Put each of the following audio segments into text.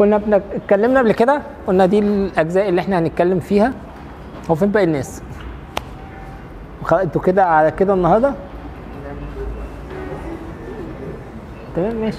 كنا بنك... اتكلمنا قبل كده قلنا دي الاجزاء اللي احنا هنتكلم فيها هو فين باقي الناس وخ- انتوا كده على كده النهارده تمام ماشي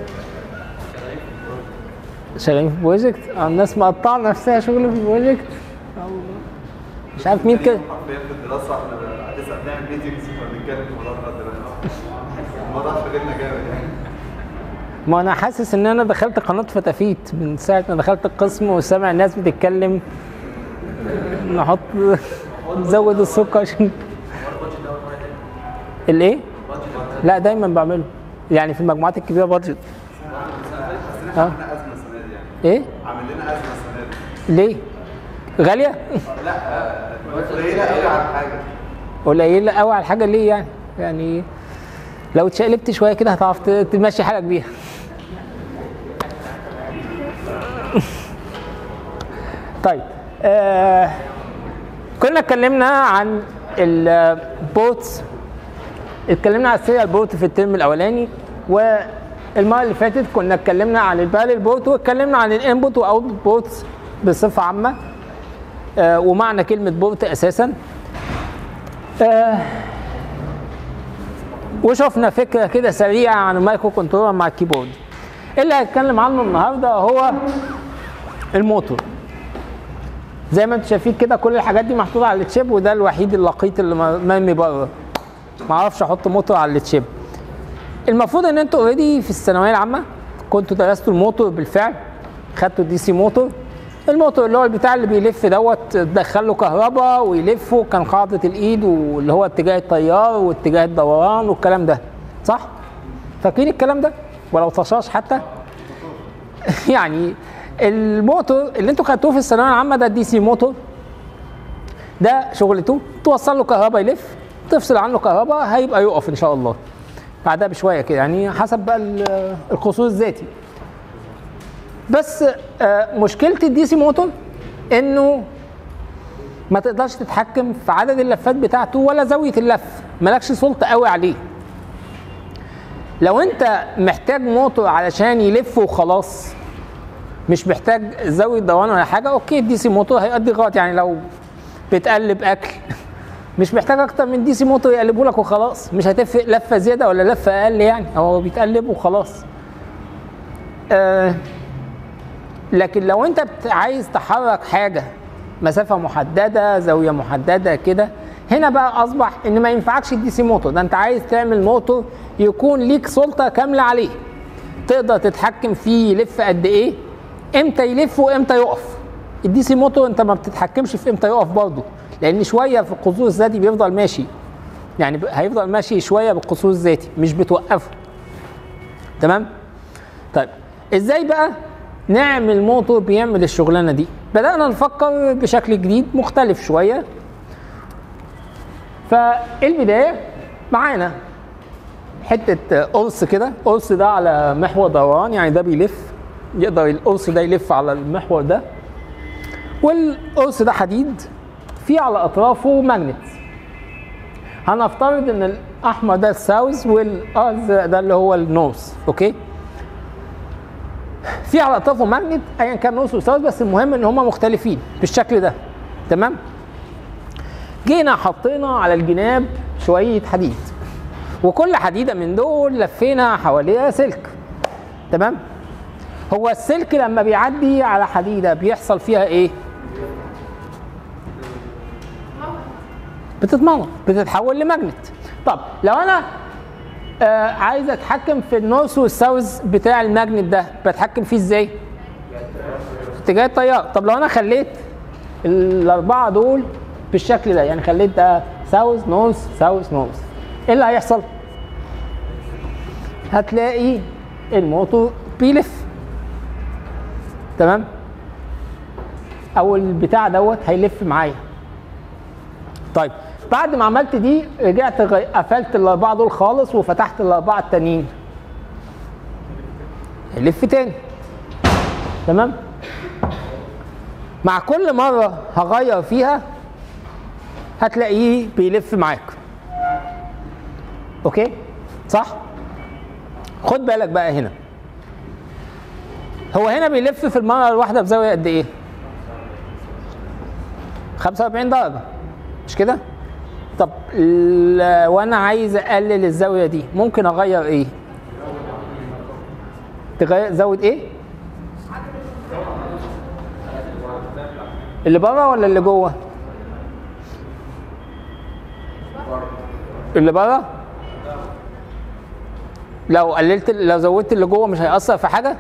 شغالين في بروجكت آه، الناس مقطعه نفسها شغل في بروجكت الله. مش عارف مين كده حرفيا في الدراسه احنا لسه بنعمل ميتنجز وبنتكلم في الموضوع ده دلوقتي الموضوع شغلنا جامد يعني ما انا حاسس ان انا دخلت قناه فتافيت من ساعه ما دخلت القسم وسامع الناس بتتكلم نحط نزود السكر عشان الايه؟ لا دايما بعمله يعني في المجموعات الكبيره بادجت اه عملنا ازمه السنه دي يعني ايه؟ عامل لنا ازمه السنه دي ليه؟ غاليه؟ قليله قوي على حاجه قليله قوي على الحاجه ليه يعني؟ يعني لو اتشقلبت شويه كده هتعرف ت- تمشي حالك بيها طيب آه كنا اتكلمنا عن البوتس اتكلمنا على السيريال بوت في الترم الاولاني والمره اللي فاتت كنا اتكلمنا عن البارل بوت واتكلمنا عن الانبوت واوتبوت بوتس بصفه عامه آه ومعنى كلمه بوت اساسا آه وشفنا فكره كده سريعه عن المايكرو كنترولر مع الكيبورد اللي هتكلم عنه النهارده هو الموتور زي ما انتم شايفين كده كل الحاجات دي محطوطه على التشيب وده الوحيد اللقيط اللي م- مرمي بره ما اعرفش احط موتور على التشيب المفروض ان انتوا اوريدي في الثانويه العامه كنتوا درستوا الموتور بالفعل خدتوا دي سي موتور الموتور اللي هو البتاع اللي بيلف دوت تدخل له كهرباء ويلف وكان قاعده الايد واللي هو اتجاه التيار واتجاه الدوران والكلام ده صح؟ فاكرين الكلام ده؟ ولو طشاش حتى يعني الموتور اللي انتوا خدتوه في الثانويه العامه ده الدي سي موتور ده شغلته توصل له كهرباء يلف تفصل عنه كهرباء هيبقى يقف ان شاء الله بعدها بشويه كده يعني حسب بقى ال- القصور الذاتي بس آه، مشكله الدي سي موتور انه ما تقدرش تتحكم في عدد اللفات بتاعته ولا زاويه اللف مالكش سلطه قوي عليه لو انت محتاج موتور علشان يلف وخلاص مش محتاج زاويه دوران ولا حاجه اوكي الدي سي موتور هيؤدي غلط يعني لو بتقلب اكل مش محتاج اكتر من دي سي موتور يقلبه لك وخلاص مش هتفرق لفه زياده ولا لفه اقل يعني هو بيتقلب وخلاص آه لكن لو انت بت- عايز تحرك حاجه مسافه محدده زاويه محدده كده هنا بقى اصبح ان ما ينفعكش الدي سي موتور ده انت عايز تعمل موتور يكون ليك سلطه كامله عليه تقدر تتحكم فيه يلف قد ايه امتى يلف وامتى يقف الدي سي موتور انت ما بتتحكمش في امتى يقف برضه لان شويه في القصور الذاتي بيفضل ماشي يعني ب- هيفضل ماشي شويه بالقصور الذاتي مش بتوقفه تمام طيب ازاي بقى نعمل موتور بيعمل الشغلانه دي بدانا نفكر بشكل جديد مختلف شويه فالبدايه معانا حته قرص كده قرص ده على محور دوران يعني ده بيلف يقدر القرص ده يلف على المحور ده والقرص ده حديد فيه على اطرافه ماجنت هنفترض ان الاحمر ده الساوث والازرق ده اللي هو النورث اوكي في على اطرافه ماجنت ايا كان نورث وساوث بس المهم ان هما مختلفين بالشكل ده تمام جينا حطينا على الجناب شويه حديد وكل حديده من دول لفينا حواليها سلك تمام هو السلك لما بيعدي على حديده بيحصل فيها ايه بتتمغط بتتحول لماجنت طب لو انا آه عايز اتحكم في النورث والساوث بتاع الماجنت ده بتحكم فيه ازاي في اتجاه التيار طب لو انا خليت الاربعه دول بالشكل ده يعني خليت ده ساوث نورث ساوث نورث ايه اللي هيحصل هتلاقي الموتور بيلف تمام او البتاع دوت هيلف معايا طيب بعد ما عملت دي رجعت غي- قفلت الاربعه دول خالص وفتحت الاربعه التانيين يلف تاني تمام مع كل مره هغير فيها هتلاقيه بيلف معاك اوكي صح خد بالك بقى هنا هو هنا بيلف في المره الواحده بزاويه قد ايه 45 درجه مش كده طب ل- وانا عايز اقلل الزاويه دي ممكن اغير ايه تغير زود ايه اللي بره ولا اللي جوه اللي بره لو قللت لو زودت اللي جوه مش هيأثر في حاجه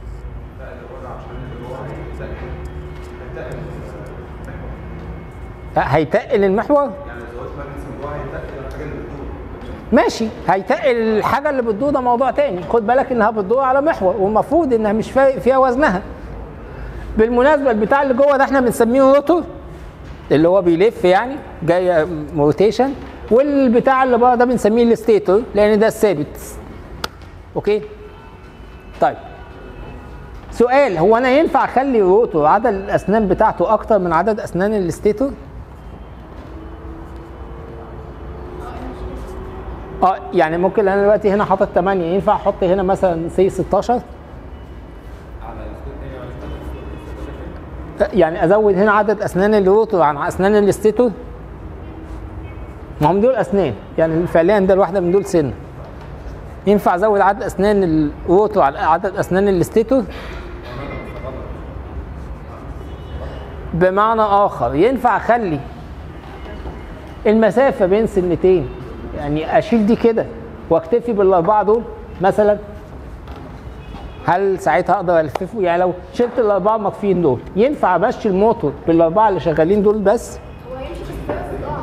لا، هيتقل المحور يعني لو زودت ماجنس من جوه هيتقل الحاجه اللي بتدور ماشي هيتقل الحاجه اللي بتدور ده موضوع تاني خد بالك انها بتدور على محور والمفروض انها مش فارق فيها وزنها بالمناسبه البتاع اللي جوه ده احنا بنسميه روتور اللي هو بيلف يعني جايه روتيشن والبتاع اللي بره ده بنسميه الستيتور لان ده الثابت اوكي طيب سؤال هو انا ينفع اخلي روتور عدد الاسنان بتاعته اكتر من عدد اسنان الستيتور اه يعني ممكن انا دلوقتي هنا حاطط 8 ينفع احط هنا مثلا سي 16 يعني ازود هنا عدد اسنان الروتور عن اسنان الاستيتور ما هم دول اسنان يعني فعليا ده الواحده من دول سن ينفع ازود عدد اسنان الروتور على عدد اسنان الاستيتور بمعنى اخر ينفع اخلي المسافه بين سنتين يعني اشيل دي كده واكتفي بالاربعه دول مثلا هل ساعتها اقدر الففه يعني لو شلت الاربعه المطفيين دول ينفع امشي الموتور بالاربعه اللي شغالين دول بس هو هيمشي في السبب اه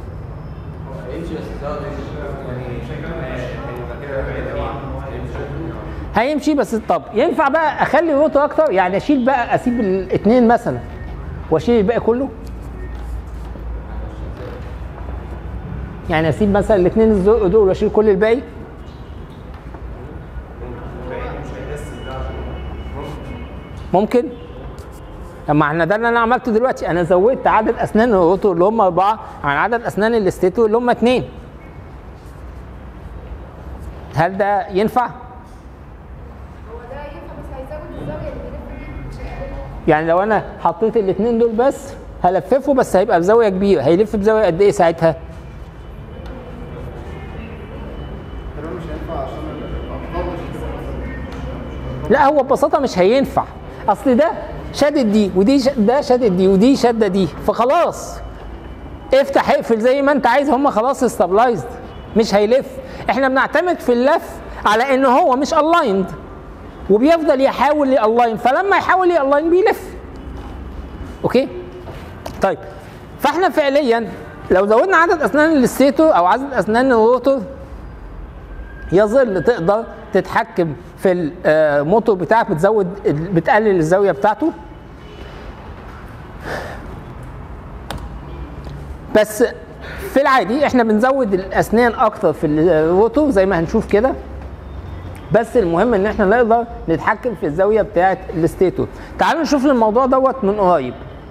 هيمشي بس طب ينفع بقى اخلي الروتور اكتر يعني اشيل بقى اسيب الاثنين مثلا واشيل الباقي كله يعني اسيب مثلا الاثنين الزرق دول واشيل كل الباقي ممكن طب ما احنا ده اللي انا عملته دلوقتي انا زودت عدد اسنان الروتور اللي هم اربعه عن عدد اسنان الاستيتو اللي هم اثنين هل ده ينفع؟ هو ده ينفع بس هيزود الزاويه اللي بيلف دي مش هيقللها يعني لو انا حطيت الاثنين دول بس هلففه بس هيبقى بزاويه كبيره هيلف بزاويه قد ايه ساعتها؟ تمام مش هينفع عشان الاطفال مش هتبقى لا هو ببساطه مش هينفع اصل ده شادد دي ودي ش... ده شادد دي ودي شاده دي فخلاص افتح اقفل زي ما انت عايز هم خلاص استابلايزد مش هيلف احنا بنعتمد في اللف على ان هو مش الايند وبيفضل يحاول يالاين فلما يحاول يالاين بيلف اوكي طيب فاحنا فعليا لو زودنا عدد اسنان الستيتور او عدد اسنان الروتور يظل تقدر تتحكم في الموتور بتاعك بتزود بتقلل الزاويه بتاعته بس في العادي احنا بنزود الاسنان اكتر في الروتور زي ما هنشوف كده بس المهم ان احنا نقدر نتحكم في الزاويه بتاعه الستيتور تعالوا نشوف الموضوع دوت من قريب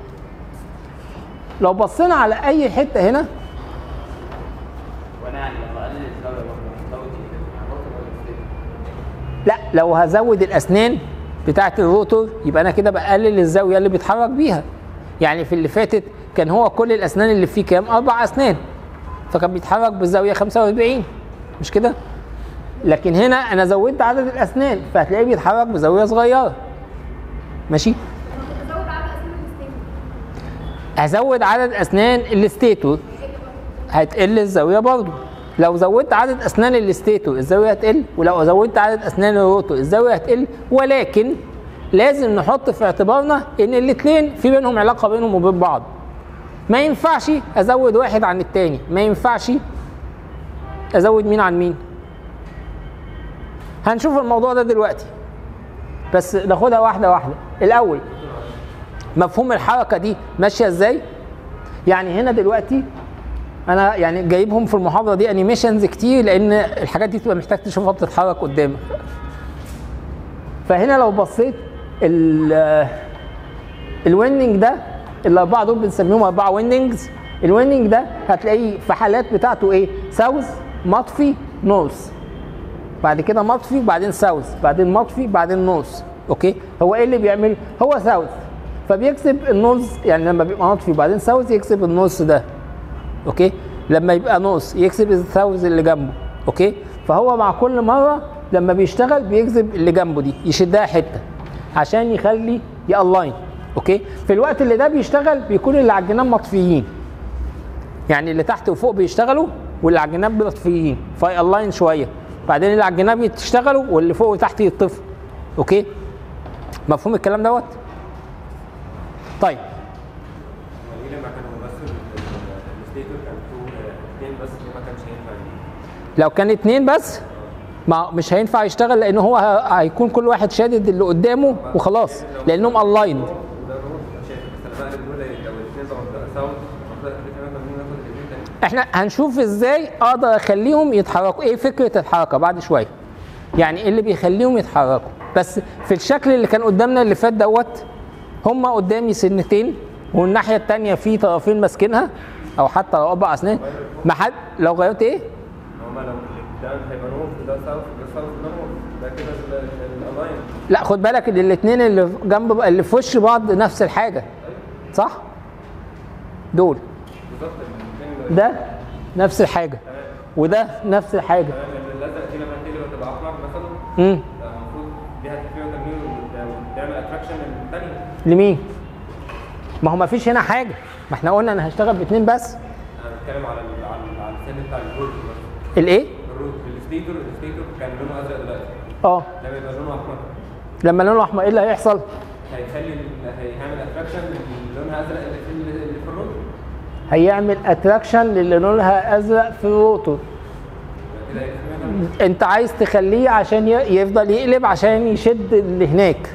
لو بصينا على اي حته هنا وانا يعني لما اقلل الزاويه برضه هزود ايه؟ يعني برضه ولا ازاي؟ لا لو هزود الاسنان بتاعه الروتور يبقى انا كده بقلل الزاويه اللي بيتحرك بيها يعني في اللي فاتت كان هو كل الاسنان اللي فيه كام اربع اسنان فكان بيتحرك بالزاويه 45 مش كده لكن هنا انا زودت عدد الاسنان فهتلاقيه بيتحرك بزاويه صغيره ماشي انا كنت بزود عدد اسنان الستيم هزود عدد اسنان الستيتور هتقل الزاويه برضو لو زودت عدد اسنان الستيتور الزاويه هتقل ولو زودت عدد اسنان الروتور الزاويه هتقل ولكن لازم نحط في اعتبارنا ان الاثنين في بينهم علاقه بينهم وبين بعض ما ينفعش ازود واحد عن التاني ما ينفعش ازود مين عن مين هنشوف الموضوع ده دلوقتي بس ناخدها واحده واحده الاول مفهوم الحركه دي ماشيه ازاي يعني هنا دلوقتي انا يعني جايبهم في المحاضره دي انيميشنز كتير لان الحاجات دي تبقى محتاج تشوفها بتتحرك قدامك فهنا لو بصيت ال الويندنج ده الاربعه دول بنسميهم اربعه ويندنجز الويندنج ده هتلاقيه في حالات بتاعته ايه ساوث مطفي نورث بعد كده مطفي بعدين ساوث بعدين مطفي بعدين نورث اوكي هو ايه اللي بيعمل هو ساوث فبيكسب النص يعني لما بيبقى مطفي وبعدين ساوث يكسب النص ده اوكي لما يبقى نص يكسب الساوث اللي جنبه اوكي فهو مع كل مره لما بيشتغل بيجذب اللي جنبه دي يشدها حته عشان يخلي يالاين اوكي في الوقت اللي ده بيشتغل بيكون اللي على الجناب مطفيين يعني اللي تحت وفوق بيشتغلوا واللي على الجناب مطفيين فيالاين شويه بعدين اللي على الجناب يشتغلوا واللي فوق وتحت يطفوا اوكي مفهوم الكلام دوت طيب ليه لما كانوا بس الستيتور كان تو اثنين بس ليه ما كانش ينفع لو كان اتنين بس ما مش هينفع يشتغل لان هو ه- هيكون كل واحد شادد اللي قدامه وخلاص لانهم الايند وده روح شايف بس انا بقلب دول لو الاثنين بقوا ساوند المفروض الاثنين كانوا ناخد الاثنين تاني احنا هنشوف ازاي اقدر اخليهم يتحركوا ايه فكره الحركه بعد شويه يعني ايه اللي بيخليهم يتحركوا بس في الشكل اللي كان قدامنا اللي فات دوت هما قدامي سنتين والناحيه التانية في طرفين ماسكينها او حتى لو اربع اسنان ما حد لو غيرت ايه هما لو ده هيبقى نور ده ساوث ده ساوث ده نور ده كده الالاين لا خد بالك ان الاثنين اللي جنب اللي في وش بعض نفس الحاجه صح دول بالظبط الاثنين ده نفس الحاجه وده نفس الحاجه الازرق دي لما تيجي تبقى احمر مثلا امم ده المفروض دي هتفيها تنوير وتعمل اتراكشن للثانيه لمين ما هو ما فيش هنا حاجه ما احنا قلنا انا هشتغل باثنين بس انا بتكلم على ال- على ال- على السن بتاع الروت الايه الروت الستيتور الستيتور كان لونه ازرق دلوقتي اه لما يبقى لونه احمر لما لونه احمر ايه اللي هيحصل هيخلي ال- هيعمل اتراكشن لونها ازرق اللي في ال- اللي في الروت هيعمل اتراكشن للي لونها ازرق في الروتور كده هيبقى فيها انت عايز تخليه عشان ي- يفضل يقلب عشان يشد اللي هناك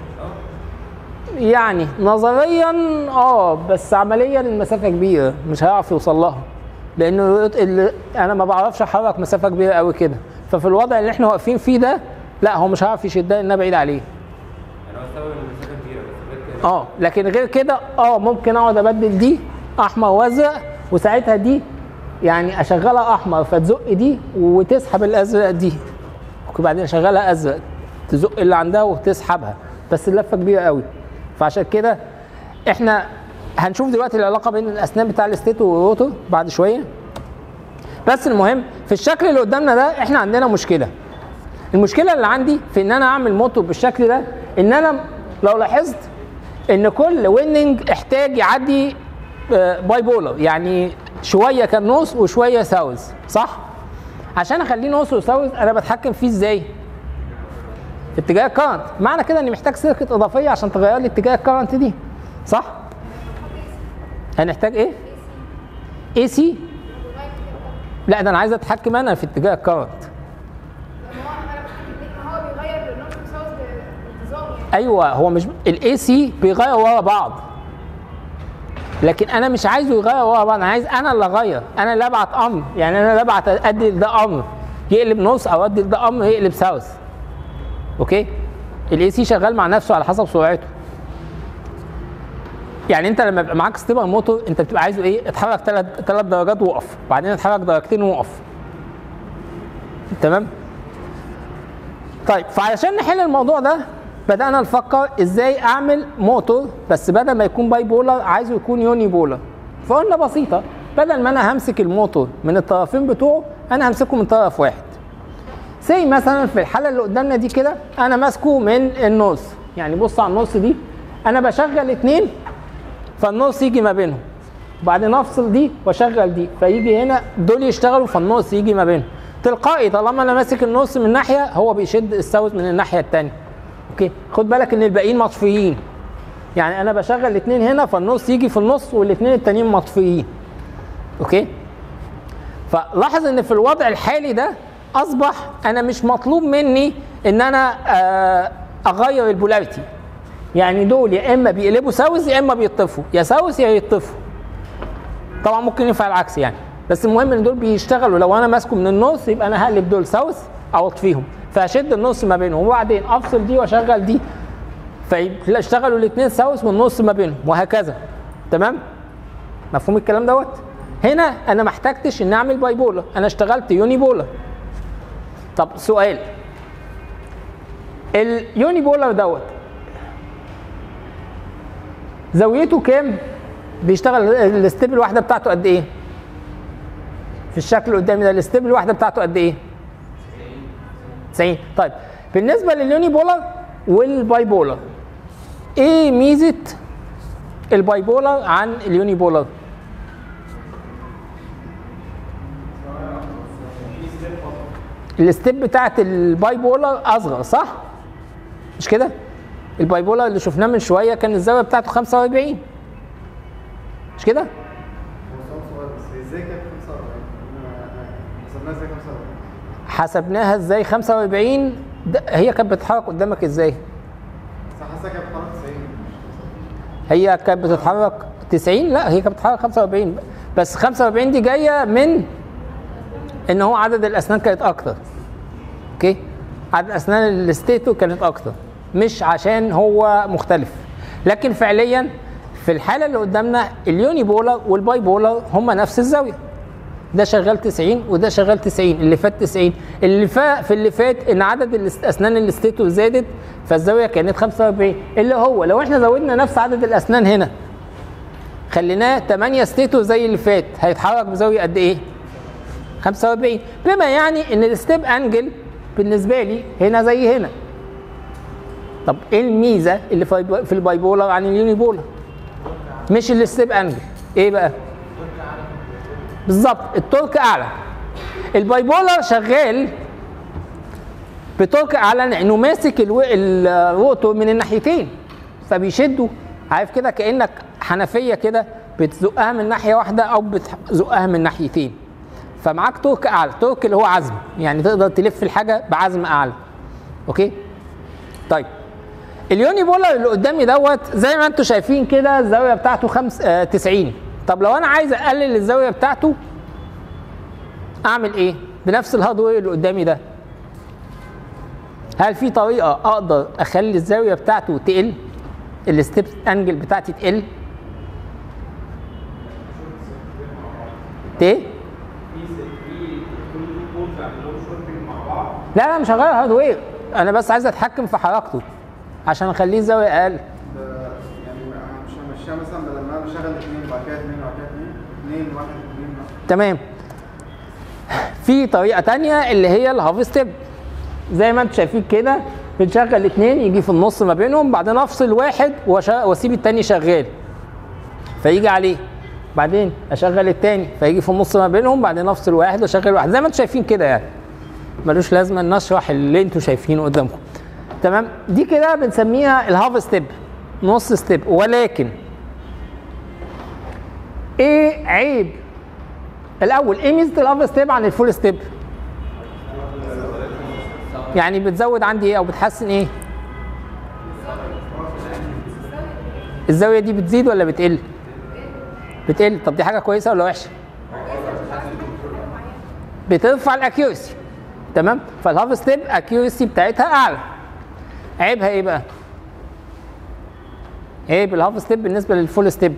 يعني نظريا اه بس عمليا المسافه كبيره مش هيعرف يوصل لها لان الروت- اللي انا ما بعرفش احرك مسافه كبيره قوي كده ففي الوضع اللي احنا واقفين فيه ده لا هو مش هيعرف يشدها لانها بعيد عليه يعني هو السبب ان المسافه كبيره بس غير كده اه لكن غير كده اه ممكن اقعد ابدل دي احمر وازرق وساعتها دي يعني اشغلها احمر فتزق دي وتسحب الازرق دي وبعدين اشغلها ازرق تزق اللي عندها وتسحبها بس اللفه كبيره قوي فعشان كده احنا هنشوف دلوقتي العلاقه بين الاسنان بتاع الستيتو والروتور بعد شويه بس المهم في الشكل اللي قدامنا ده احنا عندنا مشكله المشكله اللي عندي في ان انا اعمل موتور بالشكل ده ان انا لو لاحظت ان كل ويننج احتاج يعدي باي بولر يعني شويه كان نص وشويه ساوث صح عشان اخليه نص وساوث انا بتحكم فيه ازاي في اتجاه الكرنت معنى كده اني محتاج سيركت اضافيه عشان تغير لي اتجاه الكرنت دي صح هنحتاج ايه اي سي لا ده انا عايز اتحكم انا في اتجاه الكرنت لما هو انا بتحكم فيه ما هو بيغير النص مساوي بانتظام يعني ايوه هو مش الاي سي بيغير ورا بعض لكن انا مش عايزه يغير ورا بعض انا عايز انا اللي اغير انا اللي ابعت امر يعني انا اللي ابعت ادي ده امر يقلب نص او ادي ده امر يقلب ساوث اوكي الاي سي شغال مع نفسه على حسب سرعته يعني انت لما يبقى معاك ستيبر موتور انت بتبقى عايزه ايه اتحرك ثلاث ثلاث درجات وقف بعدين اتحرك درجتين وقف تمام طيب فعشان نحل الموضوع ده بدأنا نفكر ازاي اعمل موتور بس بدل ما يكون باي بولر عايزه يكون يوني بولر فقلنا بسيطة بدل ما انا همسك الموتور من الطرفين بتوعه انا همسكه من طرف واحد زي مثلا في الحالة اللي قدامنا دي كده انا ماسكه من النص يعني بص على النص دي انا بشغل اتنين فالنص يجي ما بينهم وبعدين افصل دي واشغل دي فيجي هنا دول يشتغلوا فالنص يجي ما بينهم تلقائي طالما انا ماسك النص من ناحيه هو بيشد الساوث من الناحيه الثانيه اوكي خد بالك ان الباقيين مطفيين يعني انا بشغل الاثنين هنا فالنص يجي في النص والاثنين التانيين مطفيين اوكي فلاحظ ان في الوضع الحالي ده اصبح انا مش مطلوب مني ان انا آه، اغير البولاريتي يعني دول يا اما بيقلبوا ساوث يا اما بيطفوا يا ساوث يا يطفوا طبعا ممكن ينفع العكس يعني بس المهم ان دول بيشتغلوا لو انا ماسكه من النص يبقى انا هقلب دول ساوث او اطفيهم فاشد النص ما بينهم وبعدين افصل دي واشغل دي فيشتغلوا الاثنين ساوث والنص ما بينهم وهكذا تمام مفهوم الكلام دوت هنا انا ما احتجتش ان اعمل باي بولر انا اشتغلت يوني بولر طب سؤال اليوني بولر دوت زاويته كام بيشتغل الستيب الواحده بتاعته قد ايه في الشكل اللي قدامي ده الستيب الواحده بتاعته قد ايه 90 طيب بالنسبه لليوني بولر والباي بولر ايه ميزه الباي بولر عن اليوني بولر الستيب بتاعت الباي بولر اصغر صح مش كده الباي بولر اللي شفناه من شويه كان الزاويه بتاعته 45 مش كده هو سؤال صغير بس ازاي كانت 45 حسبناها ازاي 45 حسبناها ازاي 45 ده هي كانت بتتحرك قدامك ازاي بس حاسسها كانت بتتحرك 90 هي كانت بتتحرك 90 لا هي كانت بتتحرك 45 بس 45 دي جايه من ان هو عدد الاسنان كانت اكتر اوكي عدد اسنان الستيتو كانت اكتر مش عشان هو مختلف لكن فعليا في الحاله اللي قدامنا اليوني بولر والباي بولر هما نفس الزاويه ده شغال 90 وده شغال 90 اللي فات 90 اللي فات في اللي فات ان عدد الاس- اسنان الاستيتو زادت فالزاويه كانت 45 اللي هو لو احنا زودنا نفس عدد الاسنان هنا خليناه 8 ستيتو زي اللي فات هيتحرك بزاويه قد ايه 45 بما يعني ان الستيب انجل بالنسبه لي هنا زي هنا طب ايه الميزه اللي في الباي- في الباي بولر عن اليوني بولر مش الستيب انجل ايه بقى بالظبط التورك اعلى الباي بولر شغال بتورك اعلى لانه ماسك الو- الروتور من الناحيتين فبيشده عارف كده كانك حنفيه كده بتزقها من ناحيه واحده او بتزقها من ناحيتين فمعاك تورك اعلى تورك اللي هو عزم يعني تقدر تلف الحاجه بعزم اعلى اوكي طيب اليوني بولر اللي قدامي دوت زي ما انتم شايفين كده الزاويه بتاعته خمس آه 90 طب لو انا عايز اقلل الزاويه بتاعته اعمل ايه بنفس الهاردوير اللي قدامي ده هل في طريقه اقدر اخلي الزاويه بتاعته تقل الستيب انجل بتاعتي تقل ايه لا لا مش هغير هاردوير انا بس عايز اتحكم في حركته عشان اخليه الزاويه اقل ده يعني مش همشيها مثلا بدل ما انا بشغل اثنين وبعد كده اثنين وبعد كده اثنين اثنين واحد اثنين واحد. تمام في طريقه تانية اللي هي الهاف ستيب زي ما انتم شايفين كده بنشغل اتنين يجي في النص ما بينهم بعدين افصل واحد وأش- واسيب التاني شغال فيجي عليه بعدين اشغل التاني فيجي في النص ما بينهم بعدين افصل واحد واشغل واحد زي ما انتم شايفين كده يعني ملوش لازمه ان اشرح اللي انتم شايفينه قدامكم تمام دي كده بنسميها الهاف ستيب نص ستيب ولكن ايه عيب الاول ايه ميزه الهاف ستيب عن الفول ستيب يعني بتزود عندي ايه او بتحسن ايه الزاويه دي بتزيد ولا بتقل بتقل طب دي حاجه كويسه ولا وحشه بترفع الاكيورسي تمام فالهاف ستيب اكيورسي بتاعتها اعلى عيبها ايه بقى عيب الهاف ستيب بالنسبه للفول ستيب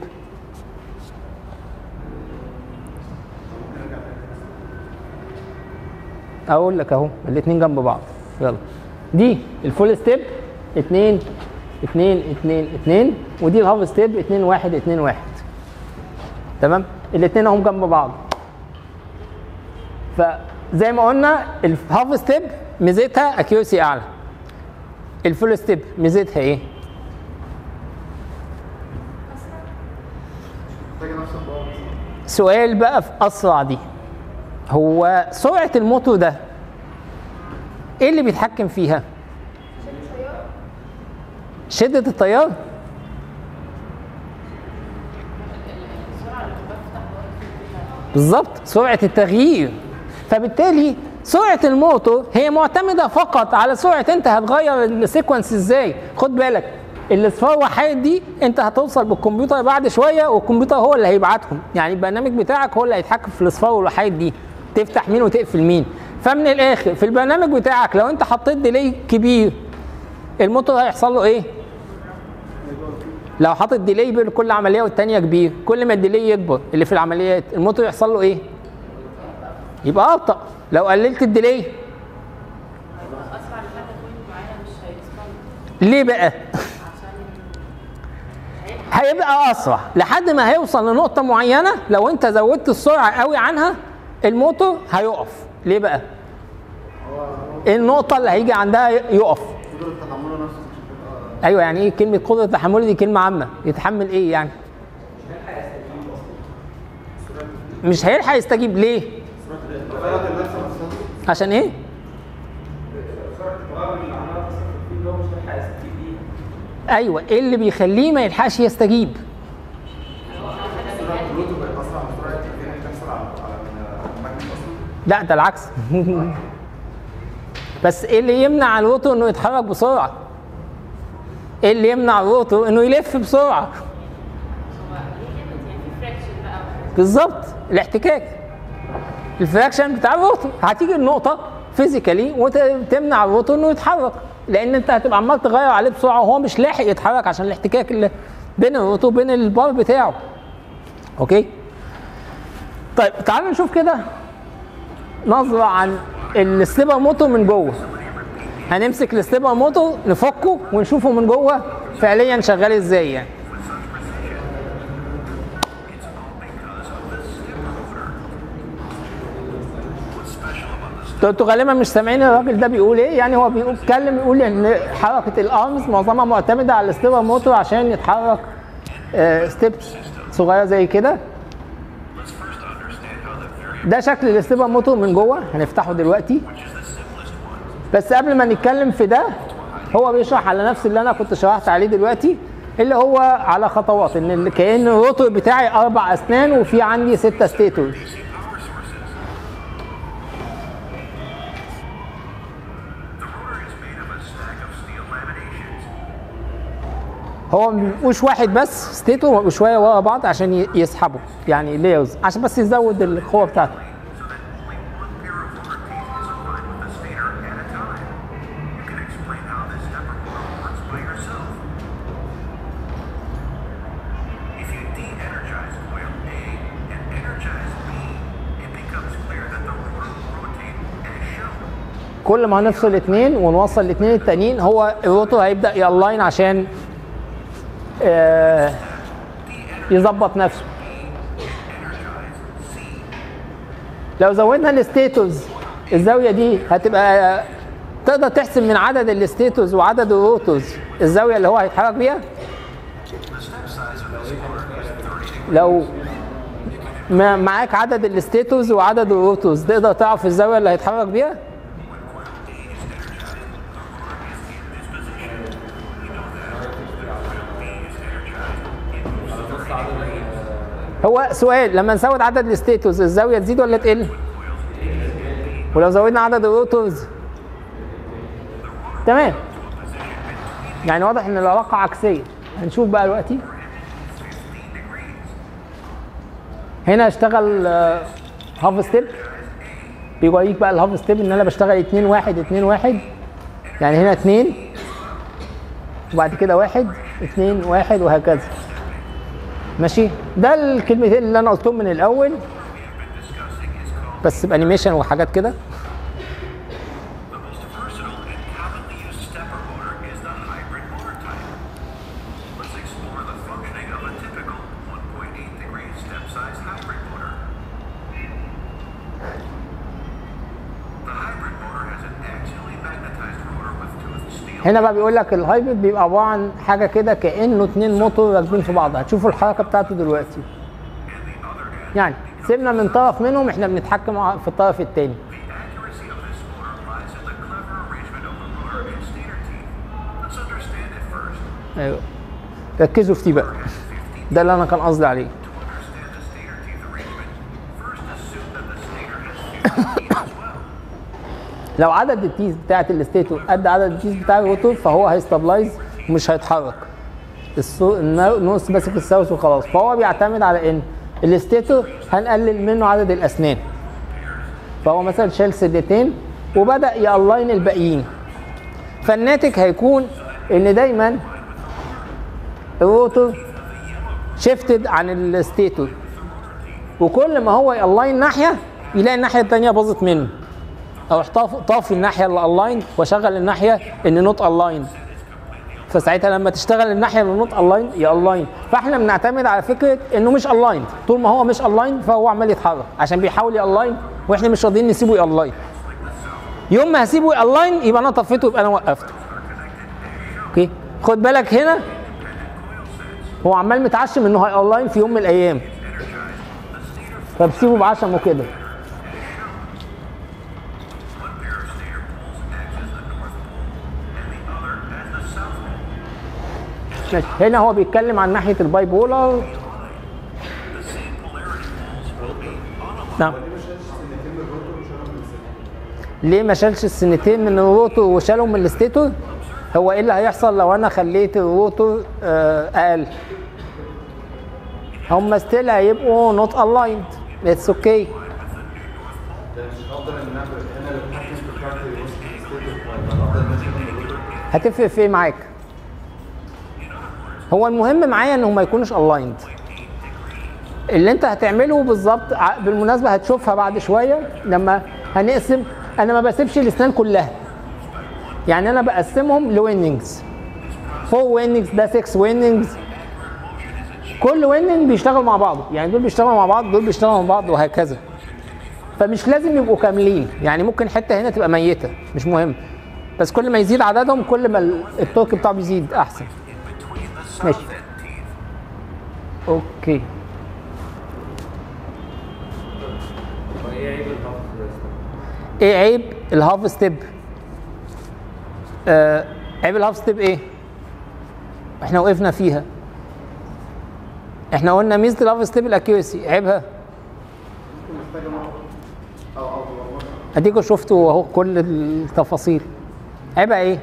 اقول لك اهو الاثنين جنب بعض يلا دي الفول ستيب 2 2 2 2 ودي الهاف ستيب 2 1 2 1 تمام الاثنين اهم جنب بعض فزي ما قلنا الهاف ستيب ميزتها اكيوسي اعلى الفول ستيب ميزتها ايه محتاجه نفس الباور سؤال بقى في اسرع دي هو سرعه الموتور ده ايه اللي بيتحكم فيها شده التيار بالظبط سرعه التغيير فبالتالي سرعه الموتور هي معتمده فقط على سرعه انت هتغير السيكونس ازاي خد بالك الاصفار وحيد دي انت هتوصل بالكمبيوتر بعد شويه والكمبيوتر هو اللي هيبعتهم يعني البرنامج بتاعك هو اللي هيتحكم في الاصفار والوحيد دي تفتح مين وتقفل مين فمن الاخر في البرنامج بتاعك لو انت حطيت ديلي كبير الموتور هيحصل له ايه لو حاطط ديلي بين كل عمليه والتانيه كبير كل ما الديلي يكبر اللي في العمليات الموتور يحصل له ايه يبقى ابطا لو قللت الديلي اسرع لحد بوينت معينه مش هيسمع ليه بقى عشان هيلحق هيبقى اسرع لحد ما هيوصل لنقطه معينه لو انت زودت السرعه قوي عنها الموتور هيقف ليه بقى ايه النقطه اللي هيجي عندها يقف قدرة تحمله نفسه مش هتبقى ايوه يعني ايه كلمه قدره تحمل دي كلمه عامه يتحمل ايه يعني مش هيلحق يستجيب ليه فرق النفس نفسها عشان ايه ايوه ايه اللي بيخليه ما يلحقش يستجيب سرعة البلوتو بقت أسرع من سرعة الفينا بتحصل على على الماجنت أصلا لا ده العكس بس ايه اللي يمنع الروتو انه يتحرك بسرعه ايه اللي يمنع الروتو انه يلف بسرعه بالظبط الاحتكاك الفراكشن بتاع الروتو هتيجي النقطه فيزيكالي وتمنع الروتو انه يتحرك لان انت هتبقى عمال تغير عليه بسرعه وهو مش لاحق يتحرك عشان الاحتكاك اللي بين الروتو وبين البار بتاعه اوكي طيب تعالوا نشوف كده نظرة عن السليبر موتور من جوه هنمسك السليبر موتور نفكه ونشوفه من جوه فعليا شغال ازاي يعني انتوا- انتوا غالبا مش سامعين الراجل ده بيقول ايه يعني هو بيتكلم يقول ان حركه الارمز معظمها معتمده على السليبر موتور عشان يتحرك ستيبس صغيره زي كده ده شكل السليبر موتور من جوه هنفتحه دلوقتي بس قبل ما نتكلم في ده هو بيشرح على نفس اللي انا كنت شرحت عليه دلوقتي اللي هو على خطوات ان اللي كان الروتور بتاعي اربع اسنان وفي عندي ستة ستيتورز هو ما بيبقوش واحد بس ستيتور بيبقوا شويه ورا بعض عشان ي- يسحبوا يعني لايرز عشان بس يزود القوه بتاعته If you de-energize coil A and energize B, it becomes clear that the rotor will rotate as shown. كل ما هنفصل الاثنين ونوصل الاثنين التانيين هو الروتور هيبدا يالاين عشان آه، يظبط نفسه لو زودنا الستيتوز الزاويه دي هتبقى تقدر تحسب من عدد الستيتوز وعدد الروتورز الزاويه اللي هو هيتحرك بيها لو ما معاك عدد الستيتوز وعدد الروتورز تقدر تعرف الزاويه اللي هيتحرك بيها هو سؤال لما نزود عدد الستيتوز الزاويه تزيد ولا تقل؟ ولو زودنا عدد الروتورز تمام يعني واضح ان العلاقه عكسيه هنشوف بقى دلوقتي هنا اشتغل هاف ستيب بيوريك بقى الهاف ستيب ان انا بشتغل 2 1 2 1 يعني هنا 2 وبعد كده 1 2 1 وهكذا ماشي ده الكلمتين اللي انا قلتهم من الاول بس بانيميشن وحاجات كده The most versatile and commonly used stepper motor is the hybrid motor type. Let's explore the functioning of a typical 1.8 degree step size hybrid motor. The hybrid motor has an axially magnetized rotor with toothed steel. هنا بقى بيقول لك الهايبرد بيبقى عباره عن حاجه كده كانه اتنين موتور راكبين في بعض هتشوفوا الحركه بتاعته دلوقتي يعني سيبنا من طرف منهم احنا بنتحكم ع- في الطرف التاني The accuracy of this motor lies in the clever arrangement of the rotor and stator teeth. Let's understand it first. ايوه ركزوا في دي بقى ده اللي انا كان قصدي عليه To understand the stator teeth arrangement, first assume that the stator has 50 teeth as well. لو عدد التيز بتاعت الستيتور قد عدد التيز بتاع الروتور فهو هيستابلايز ومش هيتحرك السو- النا- نص ماسك الساوس وخلاص فهو بيعتمد على ان الستيتور هنقلل منه عدد الاسنان فهو مثلا شال سدتين وبدا يالاين الباقيين فالناتج هيكون ان دايما الروتور شيفتد عن الستيتور وكل ما هو يالاين ناحيه يلاقي الناحيه الثانيه باظت منه او احطاف طافي الناحيه اللي الاين واشغل الناحيه اللي نوت الاين فساعتها لما تشتغل الناحيه اللي نوت الاين يالاين فاحنا بنعتمد على فكره انه مش الاين طول ما هو مش الاين فهو عمال يتحرك عشان بيحاول يالاين واحنا مش راضيين نسيبه يالاين يوم ما هسيبه يالاين يبقى انا طفيته يبقى انا وقفته اوكي خد بالك هنا هو عمال متعشم انه هيالاين في يوم من الايام فبسيبه بعشمه كده One pair of stator poles acts as the north pole and the other as the south pole. ماشي هنا هو بيتكلم عن ناحيه الباي بولار The same polarity poles will be on a نعم ليه ما شالش سنتين من الروتور وشالهم من السنتين؟ ليه ما شالش السنتين من الروتور وشالهم من الستيتور هو ايه اللي هيحصل لو انا خليت الروتور آه، اقل هم ستيل هيبقوا نوت الايند اتس اوكي ده مش افضل ان انا هنا اللي بتحكم في الكارت يبص في الستيتور ولا افضل ان اشيل من الروتور؟ هتفرق في ايه معاك هو المهم معايا انهم ما يكونوش الايند اللي انت هتعمله بالظبط ع- بالمناسبه هتشوفها بعد شويه لما هنقسم انا ما بسيبش الاسنان كلها يعني انا بقسمهم لويننجز 4 ويننجز ده 6 ويننجز كل ويننج بيشتغل مع بعضه يعني دول بيشتغلوا مع بعض دول بيشتغلوا مع بعض وهكذا فمش لازم يبقوا كاملين يعني ممكن حته هنا تبقى ميته مش مهم بس كل ما يزيد عددهم كل ما ال- التورك بتاعه بيزيد احسن in between the ماشي. south end teeth. اوكي وايه عيب الهاف ايه عيب الهاف ستيب آه عيب الهاف ستيب ايه احنا وقفنا فيها احنا قلنا ميزه الهاف ستيب الاكيورسي عيبها محتاجه نقط او او تبقى اديكوا شفتوا اهو كل التفاصيل عيبها ايه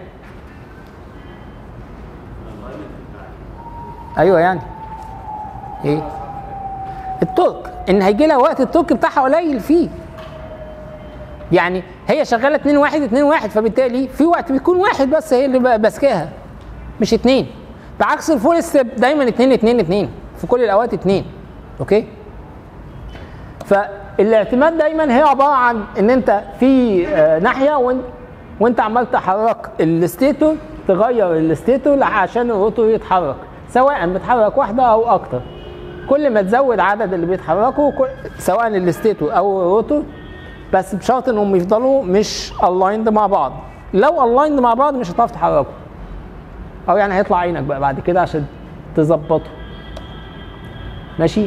ايوه يعني ايه التورك ان هيجي لها وقت التورك بتاعها قليل فيه يعني هي شغاله 2 1 2 1 فبالتالي في وقت بيكون واحد بس هي اللي بقى ماسكاها مش اتنين بعكس الفول ستيب دايما 2 2 2 في كل الاوقات 2 اوكي فالاعتماد دايما هي عباره عن ان انت في آه، ناحيه وانت وانت عمال تحرك الستيتور تغير الستيتور عشان الروتور يتحرك سواء بتحرك واحده او اكتر كل ما تزود عدد اللي بيتحركوا كل- سواء الستيتور او الروتور بس بشرط انهم يفضلوا مش الايند مع بعض لو الايند مع بعض مش هتعرف تحركوا او يعني هيطلع عينك بقى بعد كده عشان تظبطه ماشي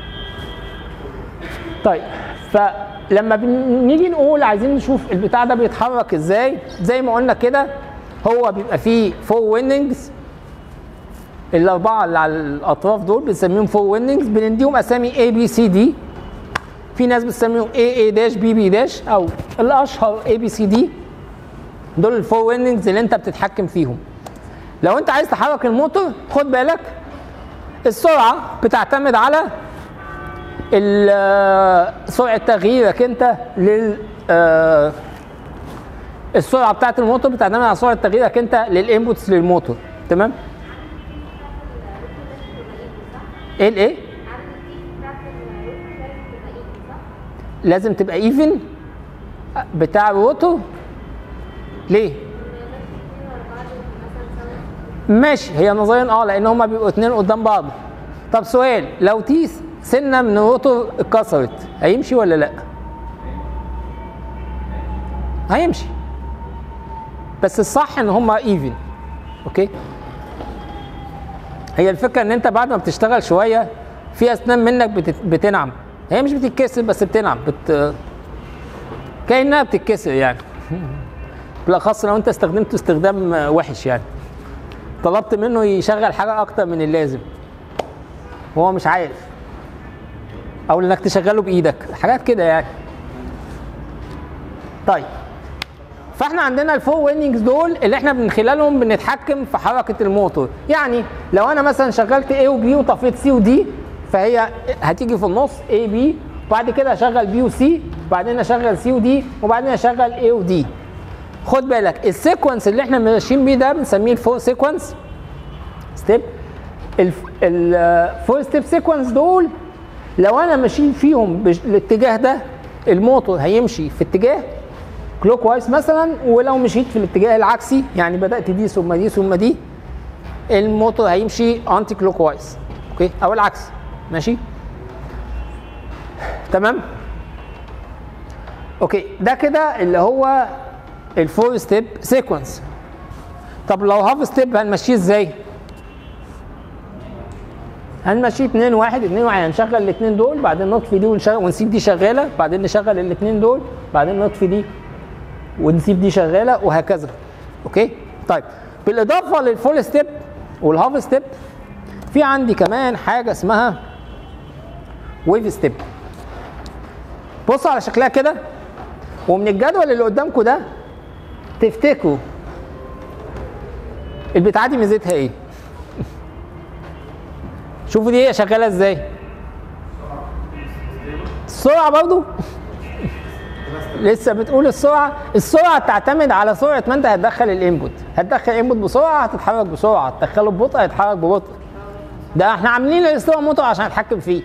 طيب فلما بنيجي نقول عايزين نشوف البتاع ده بيتحرك ازاي زي ما قلنا كده هو بيبقى فيه فور ويننجز الاربعه اللي على الاطراف دول بنسميهم فور ويننجز بنديهم اسامي A B C D في ناس بتسميهم A A داش B B داش او الاشهر A B C D دول الفور ويننجز اللي انت بتتحكم فيهم لو انت عايز تحرك الموتور خد بالك السرعه بتعتمد على ال- سرعه تغييرك انت لل آه، السرعه بتاعت الموتور بتعتمد على سرعه تغييرك انت للانبوتس للموتور تمام ايه الايه لازم تبقى ايفن بتاع الروتور ليه ماشي هي نظريا اه لان هما بيبقوا اتنين قدام بعض طب سؤال لو تي سنه من الروتور اتكسرت هيمشي ولا لا هيمشي بس الصح ان هما ايفن اوكي هي الفكره ان انت بعد ما بتشتغل شويه في اسنان منك بتت- بتنعم هي مش بتتكسر بس بتنعم بت كانها بتتكسر يعني بالاخص لو انت استخدمته استخدام وحش يعني طلبت منه يشغل حاجه اكتر من اللازم وهو مش عارف او انك تشغله بايدك حاجات كده يعني طيب فاحنا عندنا الفور ويننجز دول اللي احنا من خلالهم بنتحكم في حركه الموتور يعني لو انا مثلا شغلت A وB وطفيت C ودي فهي هتيجي في النص A B وبعد كده اشغل B وC وبعدين اشغل C ودي وبعدين اشغل A ودي خد بالك السيكونس اللي احنا ماشيين بيه ده بنسميه الفور سيكونس ستيب الفور ستيب سيكونس دول لو انا ماشيين فيهم بالاتجاه ده الموتور هيمشي في اتجاه كلوك وايز مثلا ولو مشيت في الاتجاه العكسي يعني بدات دي ثم دي ثم دي الموتور هيمشي انتي كلوك وايز اوكي او العكس ماشي تمام اوكي ده كده اللي هو الفور ستيب سيكونس طب لو هاف ستيب هنمشيه ازاي؟ هنمشيه 2 1 2 1 هنشغل الاثنين دول بعدين نطفي دي ونشغل ونسيب دي شغاله بعدين نشغل الاثنين دول بعدين نطفي دي ونسيب دي شغاله وهكذا اوكي طيب بالاضافه للفول ستيب والهاف ستيب في عندي كمان حاجه اسمها ويف ستيب بصوا على شكلها كده ومن الجدول اللي قدامكم ده تفتكروا البتاعه دي ميزتها ايه؟ شوفوا دي هي شغاله ازاي السرعه برضو لسه بتقول السرعه السرعه تعتمد على سرعه ما انت هتدخل الانبوت هتدخل الانبوت بسرعه هتتحرك بسرعه هتدخله ببطء هيتحرك ببطء ده احنا عاملين الستور موتور عشان نتحكم فيه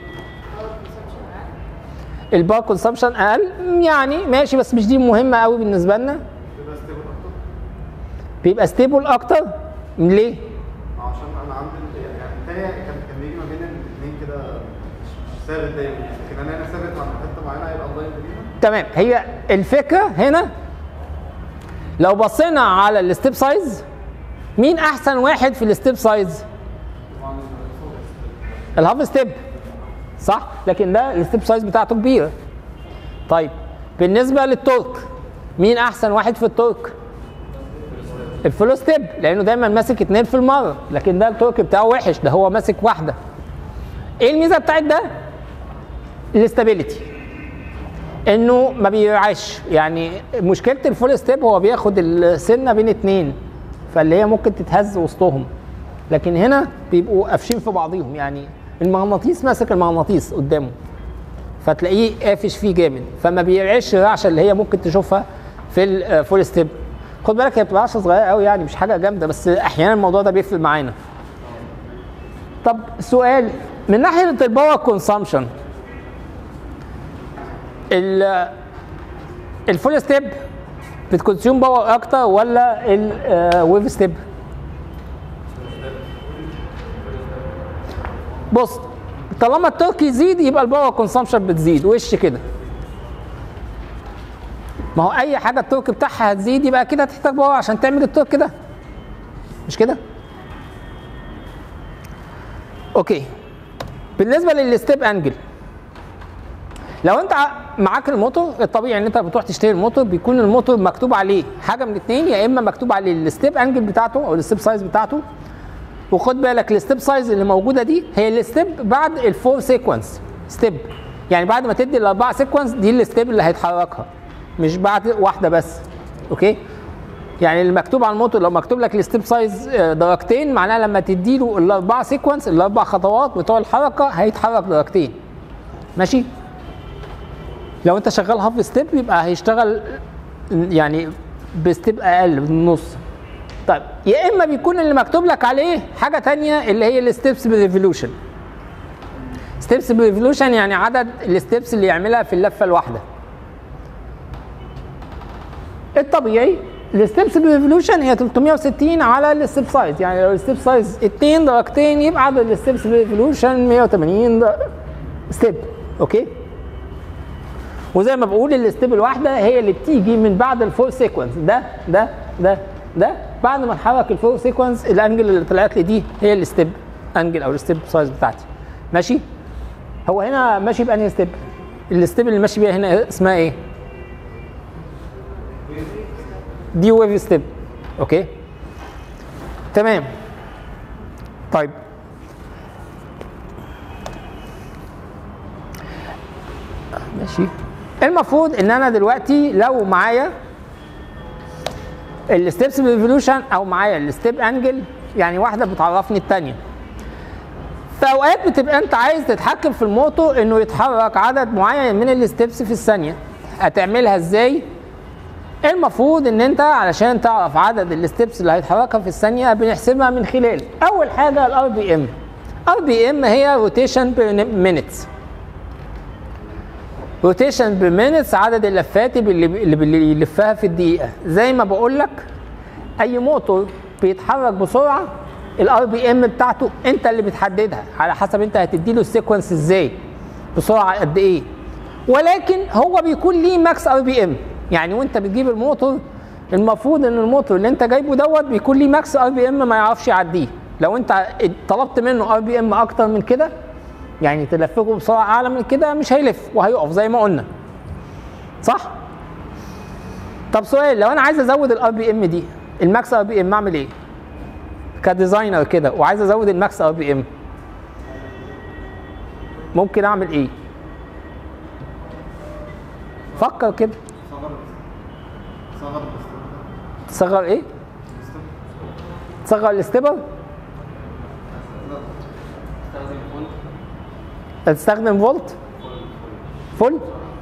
الباور كونسبشن اقل يعني ماشي بس مش دي مهمه قوي بالنسبه لنا تبقى ستيبل اكتر بيبقى ستيبل اكتر ليه عشان انا عندي ال- يعني التانية كان كان بيجي ما بين الاثنين كده مش مش ثابت دايما لكن انا هنا ثابت عند حته معينه هيبقى اللاين تقريبا تمام هي الفكره هنا لو بصينا على الستيب سايز مين احسن واحد في الستيب سايز طبعا الهاف ستيب صح لكن ده الستيب سايز بتاعته كبيره طيب بالنسبه للتورك مين احسن واحد في التورك الفلو ستيب لانه دايما ماسك اتنين في المره لكن ده التورك بتاعه وحش ده هو ماسك واحده ايه الميزه بتاعت ده الاستابيليتي انه ما بيرعش يعني مشكله الفول ستيب هو بياخد السنه بين اتنين فاللي هي ممكن تتهز وسطهم لكن هنا بيبقوا قافشين في بعضيهم يعني المغناطيس ماسك المغناطيس قدامه فتلاقيه قافش فيه جامد فما بيرعش الرعشه اللي هي ممكن تشوفها في الفول ستيب خد بالك هي بتبقى رعشه صغيره قوي يعني مش حاجه جامده بس احيانا الموضوع ده بيفرق معانا طب سؤال من ناحيه الباور كونسامشن الفول ستيب بتكونسيوم باور اكتر ولا الويف ستيب؟ بص طالما التورك يزيد يبقى الباور كونسامشن بتزيد وش كده ما هو اي حاجه التورك بتاعها هتزيد يبقى كده هتحتاج باور عشان تعمل التورك ده مش كده اوكي بالنسبه للستيب انجل لو انت ع- معاك الموتور الطبيعي ان انت بتروح تشتري الموتور بيكون الموتور مكتوب عليه حاجه من اتنين يا اما مكتوب عليه الستيب انجل بتاعته او الستيب سايز بتاعته وخد بالك الستيب سايز اللي موجوده دي هي الستيب بعد الفور سيكونس ستيب يعني بعد ما تدي الاربعه سيكونس دي الستيب اللي هيتحركها مش بعد واحده بس اوكي يعني اللي مكتوب على الموتور لو مكتوب لك الستيب سايز آه، درجتين معناها لما تدي له الاربعه سيكونس الاربع خطوات بتوع الحركه هيتحرك درجتين ماشي لو انت شغال هاف ستيب يبقى هيشتغل يعني بستيب اقل بالنص طيب يا اما بيكون اللي مكتوب لك عليه حاجه تانية اللي هي الستيبس بريفولوشن ستيبس بريفولوشن يعني عدد الستيبس اللي يعملها في اللفه الواحده الطبيعي الستيبس بريفولوشن هي 360 على الستيب سايز يعني لو الستيب سايز 2 درجتين يبقى عدد الستيبس بريفولوشن 180 ستيب اوكي وزي ما بقول الستيب الواحده هي اللي بتيجي من بعد الفور سيكونس ده ده ده ده بعد ما اتحرك الفور سيكونس الانجل اللي طلعت لي دي هي الستيب انجل او الستيب سايز بتاعتي ماشي هو هنا ماشي بانهي ستيب الستيب اللي ماشي بيها هنا اسمها ايه دي ويف ستيب اوكي تمام طيب ماشي المفروض ان انا دلوقتي لو معايا الستيبس ريفولوشن او معايا الستيب انجل يعني واحده بتعرفني الثانيه في اوقات بتبقى انت عايز تتحكم في الموتور انه يتحرك عدد معين من الستيبس في الثانيه هتعملها ازاي المفروض ان انت علشان تعرف عدد الستيبس اللي هيتحركها في الثانيه بنحسبها من خلال اول حاجه الار بي ام ار بي ام هي روتيشن بير مينتس روتيشن بير مينتس عدد اللفات اللي اللي يلفها في الدقيقه زي ما بقول لك اي موتور بيتحرك بسرعه الار بي ام بتاعته انت اللي بتحددها على حسب انت هتدي له السيكونس ازاي بسرعه قد ايه ولكن هو بيكون ليه ماكس ار بي ام يعني وانت بتجيب الموتور المفروض ان الموتور اللي انت جايبه دوت بيكون ليه ماكس ار بي ام ما يعرفش يعديه لو انت طلبت منه ار بي ام اكتر من كده يعني تلفقه بسرعه اعلى من كده مش هيلف وهيقف زي ما قلنا صح طب سؤال لو انا عايز ازود الار بي ام دي الماكس ار بي ام اعمل ايه كديزاينر كده وعايز ازود الماكس ار بي ام ممكن اعمل ايه فكر كده صغر صغر الاستخدام تصغر ايه تصغر الاستبر تستخدم فولت فل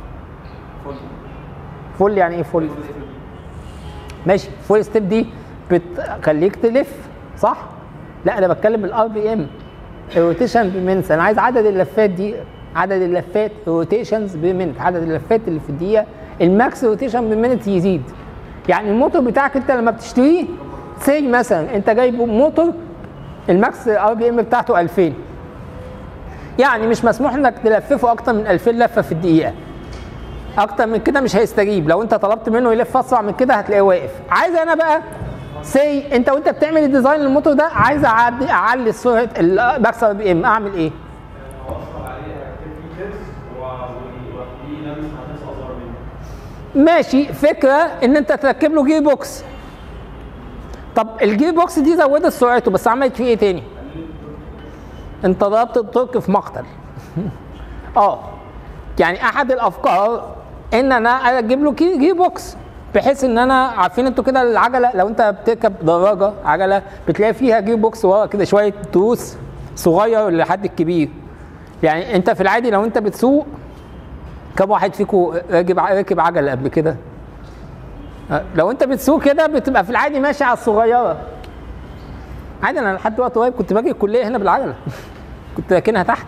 فل يعني ايه فل ماشي فول ستيب دي بتخليك تلف صح لا انا بتكلم الار بي ام الروتيشن بمنت انا عايز عدد اللفات دي عدد اللفات روتيشنز بمنت عدد اللفات اللي في الدقيقه الماكس روتيشن بمنت يزيد يعني الموتور بتاعك انت لما بتشتريه سي مثلا انت جايبه موتور الماكس ار بي ام بتاعته 2000 يعني مش مسموح انك تلففه اكتر من 2000 لفه في الدقيقه اكتر من كده مش هيستجيب لو انت طلبت منه يلف اسرع من كده هتلاقيه واقف عايز انا بقى سي انت وانت بتعمل الديزاين للموتور ده عايز اعدي اعلي سرعه الماكس ار بي ام اعمل ايه واصل عليه اكتب فيه تيست ودي لمس هتنسى اصغر منه ماشي فكره ان انت تركب له جير بوكس طب الجير بوكس دي زودت سرعته بس عملت فيه ايه تاني انت ضربت الترك في مقتل اه يعني احد الافكار ان انا اجيب له كي- جير بوكس بحيث ان انا عارفين انتوا كده العجله لو انت بتركب دراجه عجله بتلاقي فيها جير بوكس ورا كده شويه تروس صغير لحد الكبير يعني انت في العادي لو انت بتسوق كم واحد فيكم راكب راكب عجله قبل كده؟ أه، لو انت بتسوق كده بتبقى في العادي ماشي على الصغيره عادي انا لحد وقت قريب كنت باجي الكليه هنا بالعجله كنت راكنها تحت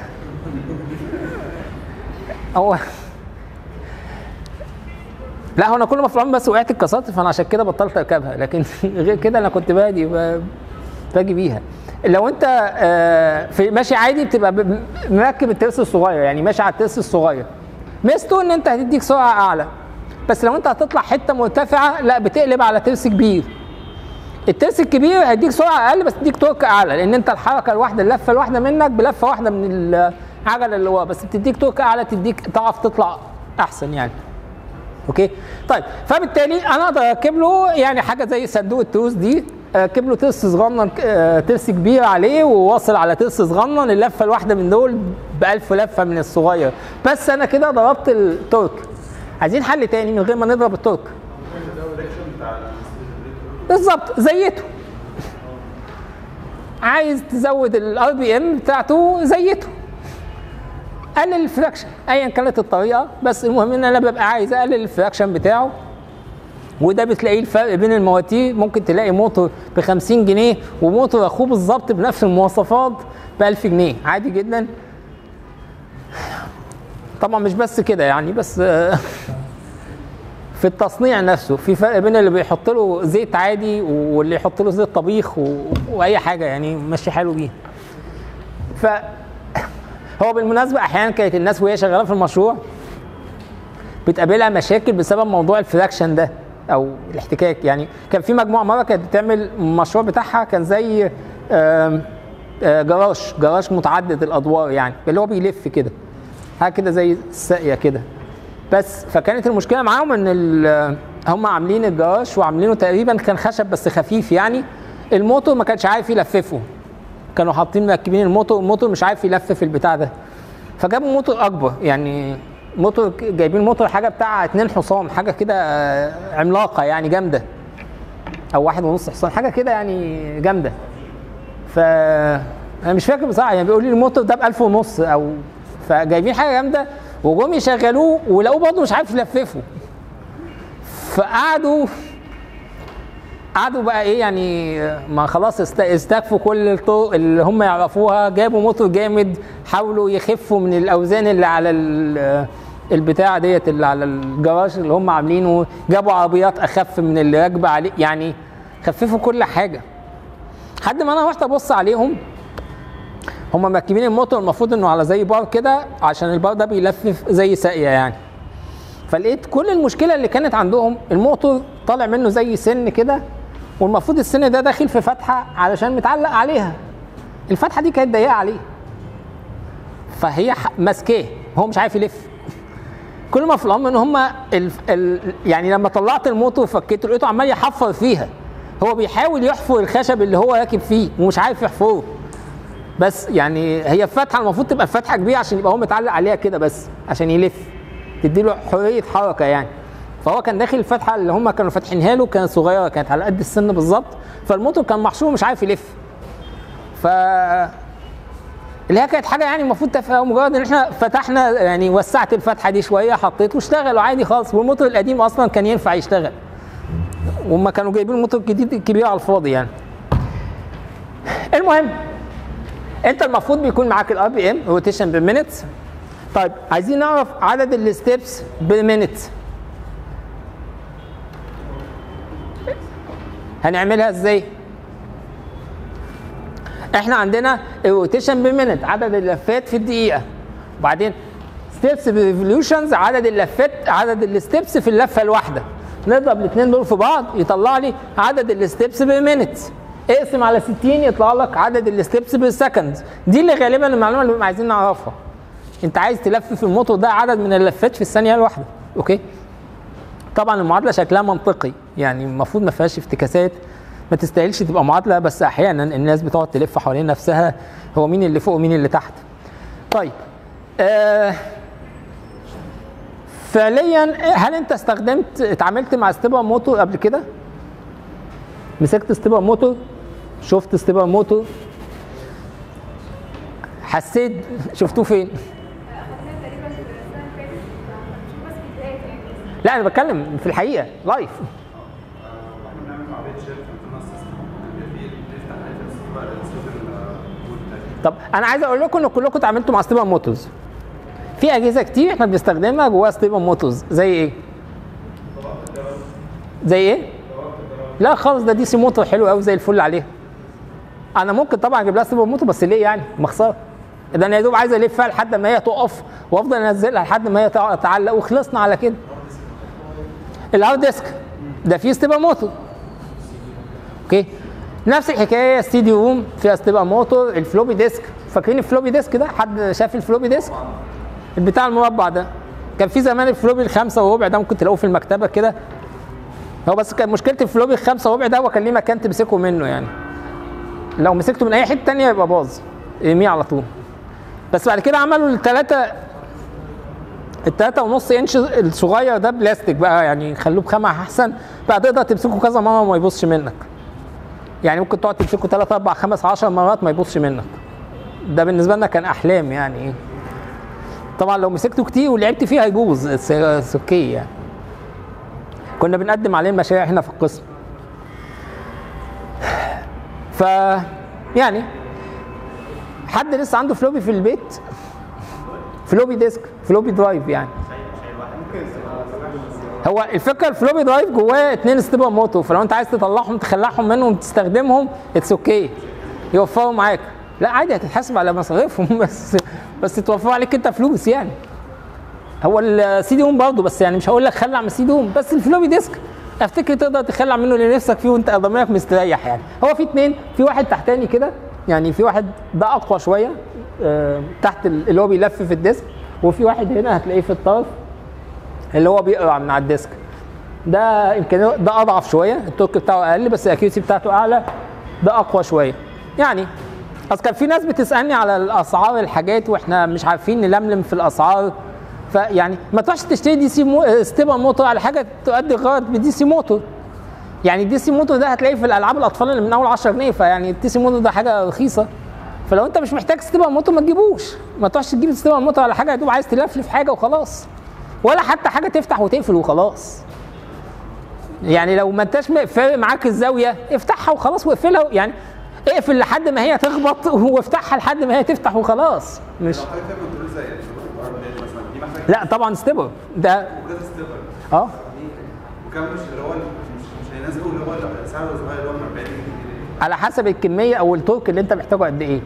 هو لا هو انا كل ما في العمر بس وقعت اتكسرت فانا عشان كده بطلت اركبها لكن غير كده انا كنت باجي ب- باجي بيها لو انت آه، في ماشي عادي بتبقى ب- مركب الترس الصغير يعني ماشي على الترس الصغير ميزته ان انت هتديك سرعه اعلى بس لو انت هتطلع حته مرتفعه لا بتقلب على ترس كبير الترس الكبير هيديك سرعه اقل بس يديك تورك اعلى لان انت الحركه الواحده اللفه الواحده منك بلفه واحده من العجله اللي ورا بس بتديك تورك اعلى تديك تعرف تطلع احسن يعني اوكي طيب فبالتالي انا اقدر اركب له يعني حاجه زي صندوق التروس دي اركب له ترس صغنن آه، ترس كبير عليه وواصل على ترس صغنن اللفه الواحده من دول ب 1000 لفه من الصغير بس انا كده ضربت التورك عايزين حل تاني من غير ما نضرب التورك بالظبط زيته عايز تزود الار بي ام بتاعته زيته قلل الفراكشن ايا كانت الطريقه بس المهم ان انا ببقى عايز اقلل الفراكشن بتاعه وده بتلاقيه الفرق بين المواتير ممكن تلاقي موتور ب 50 جنيه وموتور اخوه بالظبط بنفس المواصفات ب 1000 جنيه عادي جدا طبعا مش بس كده يعني بس آه، في التصنيع نفسه في فرق بين اللي بيحط له زيت عادي واللي يحط له زيت طبيخ و... واي حاجه يعني ماشي حاله بيه ف هو بالمناسبه احيانا كانت الناس وهي شغاله في المشروع بتقابلها مشاكل بسبب موضوع الفراكشن ده او الاحتكاك يعني كان في مجموعه مره كانت بتعمل المشروع بتاعها كان زي آم، آه، جراج جراج متعدد الادوار يعني اللي هو بيلف كده حاجه كده زي الساقيه كده بس فكانت المشكله معاهم ان ال- هم عاملين الجراج وعاملينه تقريبا كان خشب بس خفيف يعني الموتور ما كانش عارف يلففه كانوا حاطين مركبين الموتور الموتور مش عارف يلفف البتاع ده فجابوا موتور اكبر يعني موتور ك- جايبين موتور حاجه بتاع اتنين حصان حاجه كده آه، عملاقه يعني جامده او واحد ونص حصان حاجه كده يعني جامده ف انا مش فاكر بصراحه يعني بيقول لي الموتور ده ب 1000 ونص او فجايبين حاجه جامده وجم يشغلوه ولقوه برضه مش عارف يلففه فقعدوا قعدوا بقى ايه يعني ما خلاص است- استكفوا كل الطرق اللي هم يعرفوها جابوا موتور جامد حاولوا يخفوا من الاوزان اللي على ال- البتاع ديت اللي على الجراج اللي هم عاملينه جابوا عربيات اخف من اللي راكبه عليه يعني خففوا كل حاجه لحد ما انا رحت ابص عليهم هم مركبين الموتور المفروض انه على زي بار كده عشان البار ده بيلفف زي ساقيه يعني فلقيت كل المشكله اللي كانت عندهم الموتور طالع منه زي سن كده والمفروض السن ده داخل في فتحه علشان متعلق عليها الفتحه دي كانت ضيقه عليه فهي ح- ماسكاه هو مش عارف يلف كل ما في الامر ان هم ال... ال... يعني لما طلعت الموتور وفكيته لقيته عمال يحفر فيها هو بيحاول يحفر الخشب اللي هو راكب فيه ومش عارف يحفره بس يعني هي الفتحه المفروض تبقى فتحه كبيره عشان يبقى هو متعلق عليها كده بس عشان يلف تديله حريه حركه يعني فهو كان داخل الفتحه اللي هم كانوا فاتحينها له كانت صغيره كانت على قد السن بالظبط فالموتور كان محشور مش عارف يلف ف اللي هي كانت حاجه يعني المفروض تافهه مجرد ان احنا فتحنا يعني وسعت الفتحه دي شويه حطيته واشتغل عادي خالص والموتور القديم اصلا كان ينفع يشتغل وهم كانوا جايبين موتور جديد كبير على الفاضي يعني المهم انت المفروض بيكون معاك الار بي ام روتيشن بمينت طيب عايزين نعرف عدد الستبس بمينت هنعملها ازاي احنا عندنا الروتيشن بمينت عدد اللفات في الدقيقه وبعدين ستيبس بريفوليوشنز عدد اللفات عدد الستبس في اللفه الواحده نضرب الاثنين دول في بعض يطلع لي عدد الستبس بمينت اقسم على 60 يطلع لك عدد الستبس بالسكند دي اللي غالبا المعلومه اللي بنبقى عايزين نعرفها انت عايز تلفف الموتور ده عدد من اللفات في الثانيه الواحده اوكي طبعا المعادله شكلها منطقي يعني المفروض ما فيهاش افتكاسات ما تستاهلش تبقى معادله بس احيانا الناس بتقعد تلف حوالين نفسها هو مين اللي فوق ومين اللي تحت طيب آه فعليا هل انت استخدمت اتعاملت مع ستيبر موتور قبل كده مسكت ستيبر موتور شفت ستيبر موتور حسيت شفتوه فين اخدناها تقريبا في السنه اللي فاتت مش بس فيديوهات يعني لا انا بتكلم في الحقيقه لايف واحنا بنعمل مع بيت شيف عندنا سيستم بنفتح نفس بقى السيستم الكود ده طب انا عايز اقول لكم ان كلكم اتعاملتوا مع ستيبر موتورز في اجهزه كتير احنا بنستخدمها جواها ستيبر موتورز زي ايه زي ايه لا خالص ده دي سي موتور حلو قوي زي الفل عليها انا ممكن طبعا اجيب لها ستيبر موتور بس ليه يعني مخسره ده انا يا دوب عايز الفها لحد ما هي تقف وافضل انزلها لحد ما هي تع- تعلق وخلصنا على كده الهارد ديسك ده فيه ستيبر موتور اوكي نفس الحكايه السي دي روم فيها ستيبر موتور الفلوبي ديسك فاكرين الفلوبي ديسك ده حد شاف الفلوبي ديسك البتاع المربع ده كان في زمان الفلوبي الخمسة وربع ده ممكن تلاقوه في المكتبه كده هو بس كان مشكله الفلوبي الخمسة وربع ده هو كان ليه مكان تمسكه منه يعني لو مسكته من اي حته تانية يبقى باظ ارميه على طول بس بعد كده عملوا الثلاثه التلاتة ونص انش الصغير ده بلاستيك بقى يعني خلوه بخامة احسن بقى تقدر تمسكه كذا مرة وما يبصش منك يعني ممكن تقعد تمسكه 3 4 5 10 مرات ما يبصش منك ده بالنسبة لنا كان احلام يعني طبعا لو مسكته كتير ولعبت فيه هيبوظ اتس اوكي يعني كنا بنقدم عليه المشاريع هنا في القسم ف يعني حد لسه عنده فلوبي في البيت فلوبي ديسك فلوبي درايف يعني هو الفكره الفلوبي درايف جواه اتنين ستيبر موتو فلو انت عايز تطلعهم تخلعهم منهم تستخدمهم اتس اوكي يوفروا معاك لا عادي هتتحاسب على مصاريفهم بس بس توفر عليك انت فلوس يعني هو السي دي روم برضه بس يعني مش هقول لك خلع من السي دي روم بس الفلوبي ديسك افتكر تقدر تخلع منه اللي نفسك فيه وانت ضميرك مستريح يعني هو في اتنين في واحد تحتاني كده يعني في واحد ده اقوى شويه آه، تحت ال- اللي هو بيلف في الديسك وفي واحد هنا هتلاقيه في الطرف اللي هو بيقرا من على الديسك ده يمكن ده اضعف شويه التورك بتاعه اقل بس الاكيوسي بتاعته اعلى ده اقوى شويه يعني اصل كان في ناس بتسالني على الاسعار الحاجات واحنا مش عارفين نلملم في الاسعار فيعني ما تروحش تشتري دي سي مو... ستيبر موتور على حاجه تؤدي الغرض بدي سي موتور يعني الدي سي موتور ده هتلاقيه في الالعاب الاطفال اللي من اول 10 جنيه فيعني الدي سي موتور ده حاجه رخيصه فلو انت مش محتاج ستيبر موتور ما تجيبوش ما تروحش تجيب ستيبر موتور على حاجه يا دوب عايز تلفلف حاجه وخلاص ولا حتى حاجه تفتح وتقفل وخلاص يعني لو ما انتش فارق معاك الزاويه افتحها وخلاص واقفلها يعني اقفل لحد ما هي تخبط وافتحها لحد ما هي تفتح وخلاص مش لو حضرتك تعمل كنترول زي الاربليت مثلا دي محتاجه لا طبعا ستيبر ده وكذا ستيبر اه وكمان مش اللي هو مش مش هينزلوا اللي هو السعر الصغير اللي هو من 40 جنيه على حسب الكميه او التورك اللي انت محتاجه قد ايه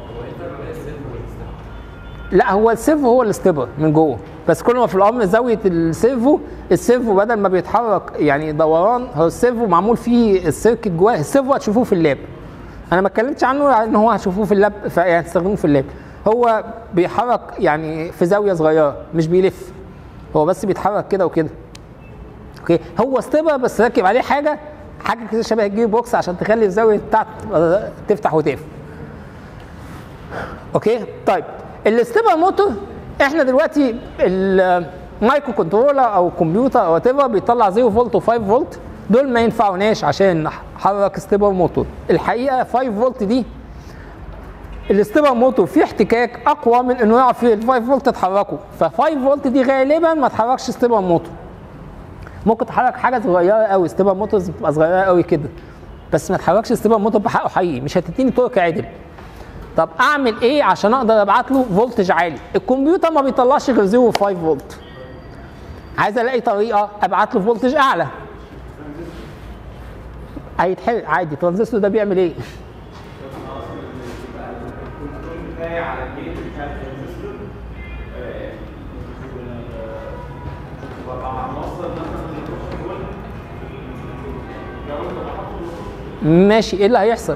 لا هو السيرفو هو الاستبر من جوه بس كل ما في الامر زاويه السيرفو السيرفو بدل ما بيتحرك يعني دوران هو السيرفو معمول فيه السيركت جواه السيرفو هتشوفوه في اللاب انا ما اتكلمتش عنه ان هو هتشوفوه في اللاب ف- يعني تستخدموه في اللاب هو بيحرك يعني في زاويه صغيره مش بيلف هو بس بيتحرك كده وكده اوكي هو استبر بس راكب عليه حاجه حاجه كده شبه الجير بوكس عشان تخلي الزاويه بتاعته تبقى تفتح وتقفل اوكي طيب الاستبر موتور احنا دلوقتي المايكرو كنترولر او كمبيوتر او وات بيطلع 0 فولت و5 فولت دول ما ينفعوناش عشان نحرك استبر موتور الحقيقه 5 فولت دي الاستبر موتور فيه احتكاك اقوى من انه يعرف ال 5 فولت تحركه ف 5 فولت دي غالبا ما تحركش استبر موتور ممكن تحرك حاجه صغيره قوي استبر موتورز بتبقى صغيره قوي كده بس ما تحركش استبر موتور بحقه حقيقي مش هتديني تورك عدل طب اعمل ايه عشان اقدر ابعت له فولتج عالي الكمبيوتر ما بيطلعش غير 0 5 فولت عايز الاقي طريقه ابعت له فولتج اعلى هيتحرق عادي الترانزستور ده بيعمل ايه الكنترول بتاعي على الجيت بتاع الترانزستور آه، وال- وابقى موصل مثلا للكنترول لو انت بحط ماشي ايه اللي هيحصل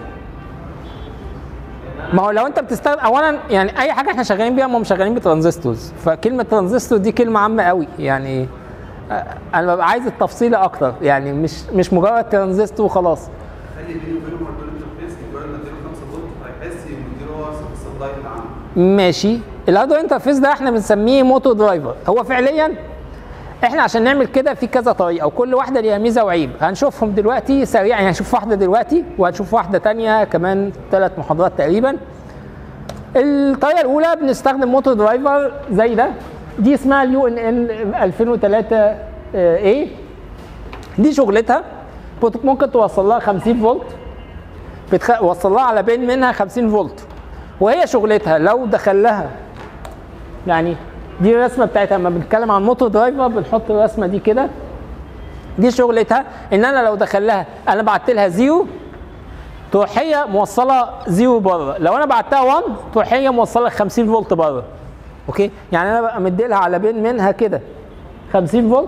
ما هو لو انت بتستخدم اولا يعني اي حاجه احنا شغالين بيها هم شغالين بترانزستورز فكلمه ترانزستور دي كلمه عامه قوي يعني آه، انا ببقى عايز التفصيله اكتر يعني مش مش مجرد ترانزستور وخلاص خلي بيني وبينه هاردوير انترفيس مجرد ما اديله 5 فولت هيحس ان اديله هو السبلاي اللي عنده ماشي الهاردوير انترفيس ده احنا بنسميه موتور درايفر هو فعليا احنا عشان نعمل كده في كذا طريقه وكل واحده ليها ميزه وعيب هنشوفهم دلوقتي سريعا يعني هنشوف واحده دلوقتي وهنشوف واحده تانية كمان ثلاث محاضرات تقريبا الطريقه الاولى بنستخدم موتور درايفر زي ده دي اسمها اليو ان ان 2003 اي دي شغلتها بت- ممكن توصل لها 50 فولت بتوصل لها على بين منها 50 فولت وهي شغلتها لو دخل لها يعني دي الرسمه بتاعتها لما بنتكلم عن موتور درايفر بنحط الرسمه دي كده دي شغلتها ان انا لو دخل لها انا بعت لها زيرو تروح هي موصله زيرو بره لو انا بعتها 1 تروح هي موصله 50 فولت بره اوكي يعني انا بقى مدي لها على بين منها كده 50 فولت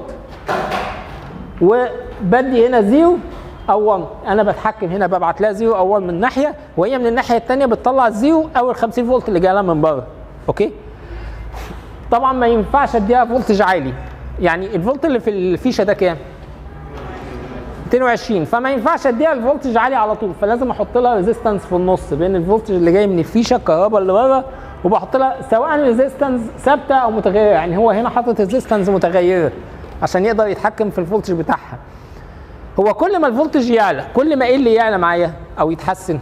وبدي هنا زيرو او 1 انا بتحكم هنا ببعت لها زيرو او 1 من ناحيه وهي من الناحيه الثانيه بتطلع الزيرو او ال 50 فولت اللي جايه لها من بره اوكي طبعا ما ينفعش اديها فولتج عالي يعني الفولت اللي في الفيشه ده كام 220 فما ينفعش اديها الفولتج عالي على طول فلازم احط لها ريزيستنس في النص بين الفولتج اللي جاي من الفيشه الكهرباء اللي بره وبحط لها سواء ريزيستنس ثابته او متغيره يعني هو هنا حاطط ريزيستنس متغيره عشان يقدر يتحكم في الفولتج بتاعها هو كل ما الفولتج يعلى كل ما ايه اللي يعلى معايا او يتحسن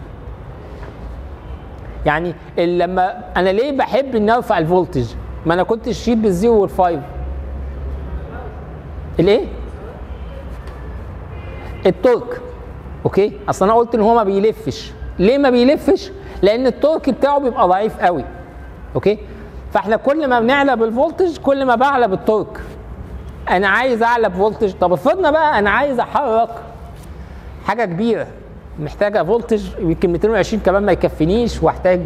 يعني ال- لما انا ليه بحب اني ارفع الفولتج ما انا كنت شيت بالزيرو والفايف الايه التورك اوكي اصل انا قلت ان هو ما بيلفش ليه ما بيلفش لان التورك بتاعه بيبقى ضعيف قوي اوكي فاحنا كل ما بنعلى بالفولتج كل ما بعلى بالتورك انا عايز اعلى بفولتج طب افرضنا بقى انا عايز احرك حاجه كبيره محتاجه فولتج يمكن 220 كمان ما يكفينيش واحتاج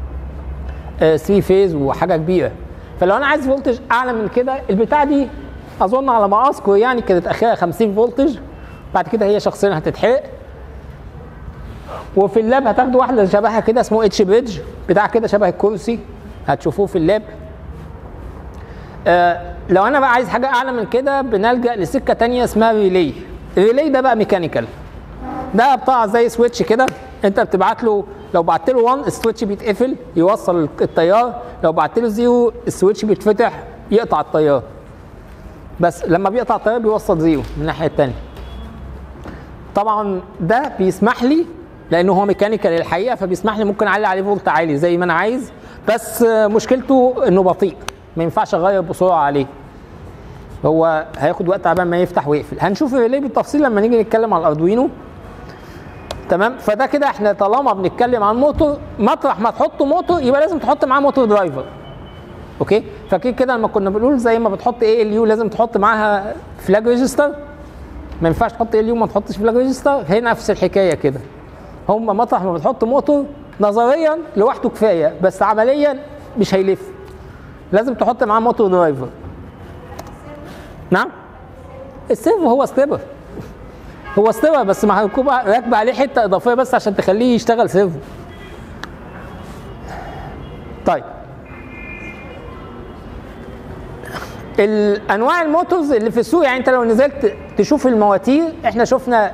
3 فيز وحاجه كبيره فلو انا عايز فولتج اعلى من كده البتاع دي اظن على ما اذكر يعني كانت اخرها 50 فولتج بعد كده هي شخصيا هتتحرق وفي اللاب هتاخدوا واحده شبهها كده اسمه اتش بريدج بتاع كده شبه الكرسي هتشوفوه في اللاب آه لو انا بقى عايز حاجه اعلى من كده بنلجا لسكه تانية اسمها ريلي الريلي ده بقى ميكانيكال ده بتاع زي سويتش كده انت بتبعت له لو بعت له 1 السويتش بيتقفل يوصل التيار لو بعت له 0 السويتش بيتفتح يقطع التيار بس لما بيقطع التيار بيوصل زيرو من الناحيه الثانيه طبعا ده بيسمح لي لانه هو ميكانيكال الحقيقه فبيسمح لي ممكن اعلي عليه فولت عالي زي ما انا عايز بس آه، مشكلته انه بطيء ما ينفعش اغير بسرعه عليه هو هياخد وقت عبال ما يفتح ويقفل هنشوف الريلي بالتفصيل لما نيجي نتكلم على الاردوينو تمام فده كده احنا طالما بنتكلم عن موتور مطرح ما تحط موتور يبقى لازم تحط معاه موتور درايفر اوكي فاكرين كده لما كنا بنقول زي ما بتحط ايه ال يو لازم تحط معاها فلاج ريجستر ما ينفعش تحط ال يو ما تحطش فلاج ريجستر هي نفس الحكايه كده هم مطرح ما بتحط موتور نظريا لوحده كفايه بس عمليا مش هيلف لازم تحط معاه موتور درايفر نعم السيرفو هو ستيبر هو ستيبر بس محكوب راكبه عليه حته اضافيه بس عشان تخليه يشتغل سيرفو طيب الانواع الموتورز اللي في السوق يعني انت لو نزلت تشوف المواتير احنا شفنا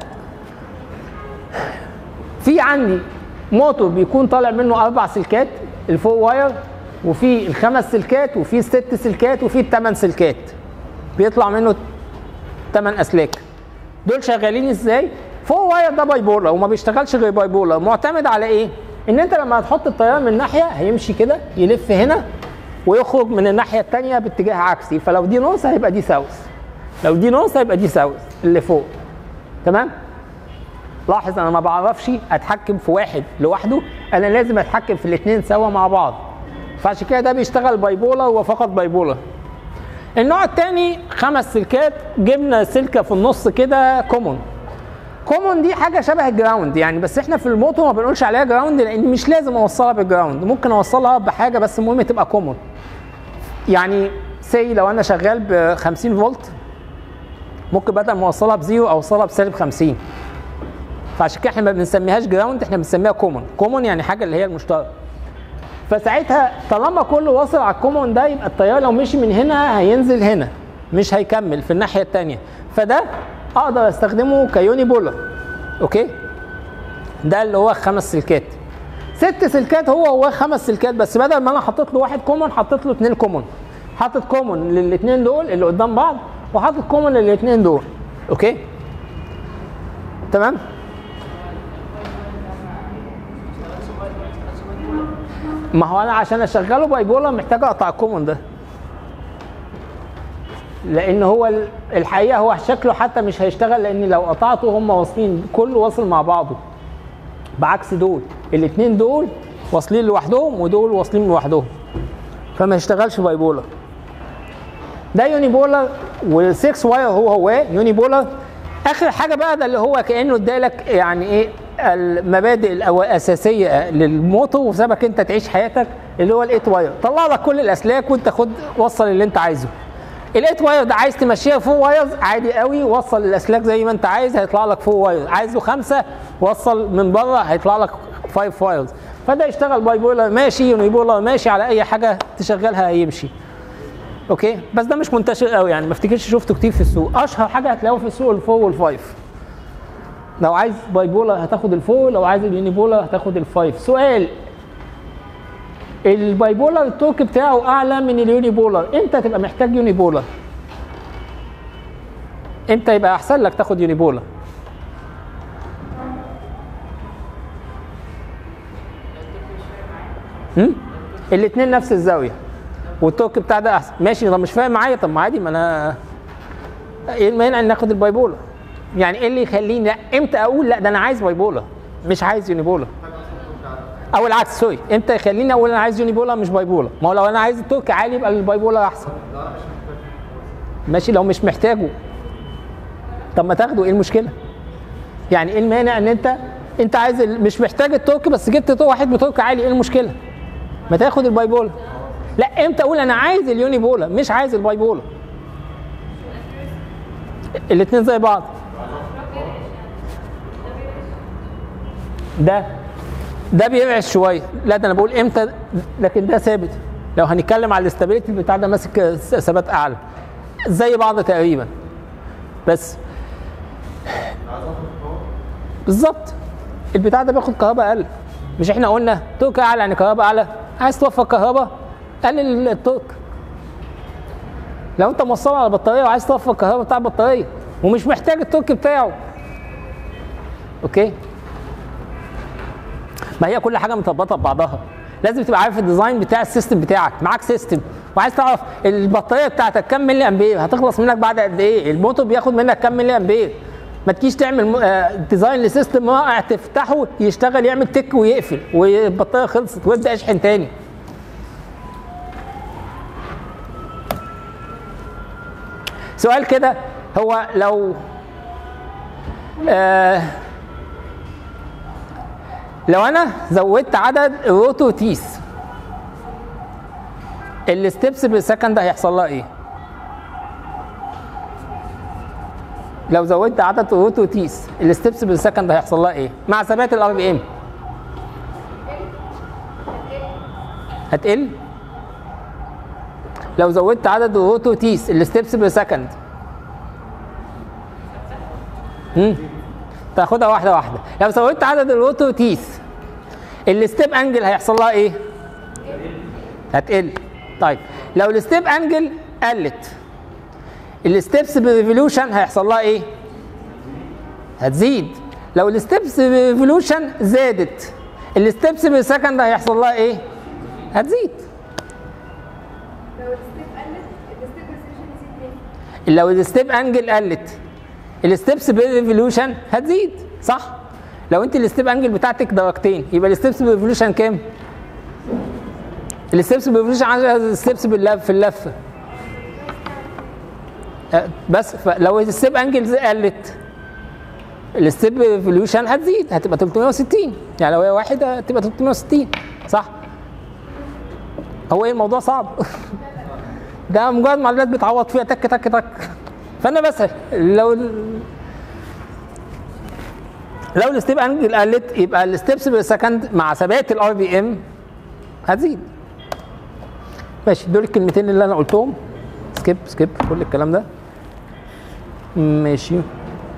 في عندي موتور بيكون طالع منه اربع سلكات الفور واير وفي الخمس سلكات وفي الست سلكات وفي الثمان سلكات بيطلع منه ثمان اسلاك دول شغالين ازاي؟ فور واير ده باي بولر وما بيشتغلش غير باي بولر معتمد على ايه؟ ان انت لما هتحط التيار من ناحيه هيمشي كده يلف هنا ويخرج من الناحيه الثانيه باتجاه عكسي فلو دي نص هيبقى دي ساوث لو دي نص هيبقى دي ساوث اللي فوق تمام؟ لاحظ انا ما بعرفش اتحكم في واحد لوحده انا لازم اتحكم في الاثنين سوا مع بعض فعشان كده ده بيشتغل بايبولر وفقط بايبولر النوع الثاني خمس سلكات جبنا سلكه في النص كده كومون كومون دي حاجه شبه الجراوند يعني بس احنا في الموتو ما بنقولش عليها جراوند لان مش لازم اوصلها بالجراوند ممكن اوصلها بحاجه بس المهم تبقى كومون يعني سي لو انا شغال ب 50 فولت ممكن بدل ما اوصلها بزيرو اوصلها بسالب 50 فعشان كده احنا ما بنسميهاش جراوند احنا بنسميها كومون كومون يعني حاجه اللي هي المشترك فساعتها طالما كله واصل على الكومون ده يبقى التيار لو مشي من هنا هينزل هنا مش هيكمل في الناحيه الثانيه فده اقدر استخدمه كيوني بولر اوكي ده اللي هو خمس سلكات ست سلكات هو هو خمس سلكات بس بدل ما انا حطيت له واحد كومون حطيت له اثنين كومون حاطط كومون للاثنين دول اللي قدام بعض وحاطط كومون للاثنين دول اوكي تمام ما هو انا عشان اشغله بايبولا محتاج اقطع الكومون ده لان هو ال- الحقيقه هو شكله حتى مش هيشتغل لان لو قطعته هم واصلين كله واصل مع بعضه بعكس دول الاثنين دول واصلين لوحدهم ودول واصلين لوحدهم فما يشتغلش بايبولا ده يوني بولر وال6 واير هو هو يوني بولر اخر حاجه بقى ده اللي هو كانه ادالك يعني ايه المبادئ الأو- الاساسيه للموتو وسابك انت تعيش حياتك اللي هو الايت واير طلع لك كل الاسلاك وانت خد وصل اللي انت عايزه الايت واير ده عايز تمشيها فوق وايرز عادي قوي وصل الاسلاك زي ما انت عايز هيطلع لك فوق وايرز عايزه خمسه وصل من بره هيطلع لك فايف وايرز فده يشتغل باي بولر ماشي يوني بولر ماشي على اي حاجه تشغلها هيمشي اوكي بس ده مش منتشر قوي يعني ما افتكرش شفته كتير في السوق اشهر حاجه هتلاقوه في السوق الفور والفايف لو عايز باي بولر هتاخد الفور لو عايز اليوني بولر هتاخد الفايف سؤال الباي بولر التورك بتاعه اعلى من اليوني بولر امتى تبقى محتاج يوني بولر امتى يبقى احسن لك تاخد يوني بولر الاثنين نفس الزاويه والتورك بتاع ده احسن ماشي طب مش فاهم معايا طب ما عادي ما انا ايه المانع ان ناخد الباي بولر يعني ايه اللي يخليني لا امتى اقول لا ده انا عايز باي بولر مش عايز يوني بولر او العكس سوري امتى يخليني اقول انا عايز يوني بولر مش باي بولر ما هو لو انا عايز التورك عالي يبقى الباي بولر احسن ماشي لو مش محتاجه طب ما تاخده ايه المشكله يعني ايه المانع ان انت انت عايز ال- مش محتاج التورك بس جبت تو- واحد بتورك عالي ايه المشكله ما تاخد الباي بولر لا امتى اقول انا عايز اليوني بولر مش عايز الباي بولر الاثنين زي بعض ده ده بيرعش شويه لا ده انا بقول امتى لكن ده ثابت لو هنتكلم على الاستابيليتي بتاع ده ماسك ثبات اعلى زي بعض تقريبا بس بالظبط البتاع ده بياخد كهرباء اقل مش احنا قلنا توك اعلى يعني كهرباء اعلى عايز توفر كهرباء قلل التوك لو انت موصله على بطاريه وعايز توفر الكهرباء بتاع البطاريه ومش محتاج التوك بتاعه اوكي ما هي كل حاجه متربطه ببعضها لازم تبقى عارف الديزاين بتاع السيستم بتاعك معاك سيستم وعايز تعرف البطاريه بتاعتك كام ملي امبير هتخلص منك بعد قد ايه الموتور بياخد منك كام ملي امبير ما تجيش تعمل م- آه، ديزاين لسيستم رائع تفتحه يشتغل يعمل تك ويقفل والبطاريه خلصت وابدا اشحن تاني سؤال كده هو لو آه لو انا زودت عدد الروتو تيس الستبس بالسكند هيحصل لها ايه؟ لو زودت عدد الروتو تيس الستبس بالسكند هيحصل لها ايه؟ مع ثبات الار بي ام هتقل لو زودت عدد الروتو تيس الستبس بالسكند امم تاخدها واحده واحده لو زودت عدد الروتو تيس الستيب انجل هيحصل لها ايه هتقل طيب لو الستيب انجل قلت الستبس بريفولوشن هيحصل لها ايه هتزيد لو الستبس بريفولوشن زادت الستبس بالسكند هيحصل لها ايه هتزيد لو الستيب قلت الستيب بريسيشن يزيد تاني لو الستيب انجل قلت الستبس بريفولوشن هتزيد صح لو انت الستيب انجل بتاعتك درجتين يبقى الستبس بريفولوشن كام الستبس بريفولوشن عن الستبس باللف في اللفه أه، بس لو الستيب انجل قلت الستيب ريفولوشن هتزيد هتبقى 360 يعني لو هي واحد هتبقى 360 صح هو ايه الموضوع صعب ده مجرد معلومات بتعوض فيها تك تك تك فانا بسال لو ال- لو الستيب انجل قلت يبقى الستبس بالسكند مع ثبات الار بي ام هتزيد ماشي دول الكلمتين اللي انا قلتهم سكيب سكيب كل الكلام ده ماشي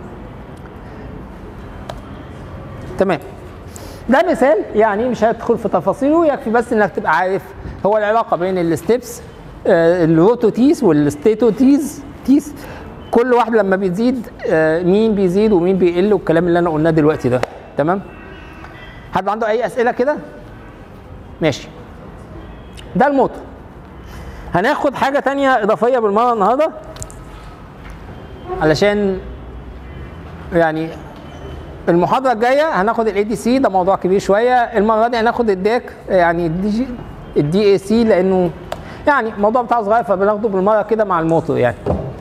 تمام ده مثال يعني مش هدخل في تفاصيله يكفي بس انك تبقى عارف هو العلاقه بين الستبس الروتو تيس والستيتو تيز تيس كل واحد لما بتزيد آه، مين بيزيد ومين بيقل والكلام اللي انا قلناه دلوقتي ده تمام حد عنده اي اسئله كده ماشي ده الموتور هناخد حاجه تانية اضافيه بالمره النهارده علشان يعني المحاضره الجايه هناخد الاي دي سي ده موضوع كبير شويه المره دي هناخد الداك يعني الدي الدي اي سي لانه يعني الموضوع بتاعه صغير فبناخده بالمره كده مع الموتور يعني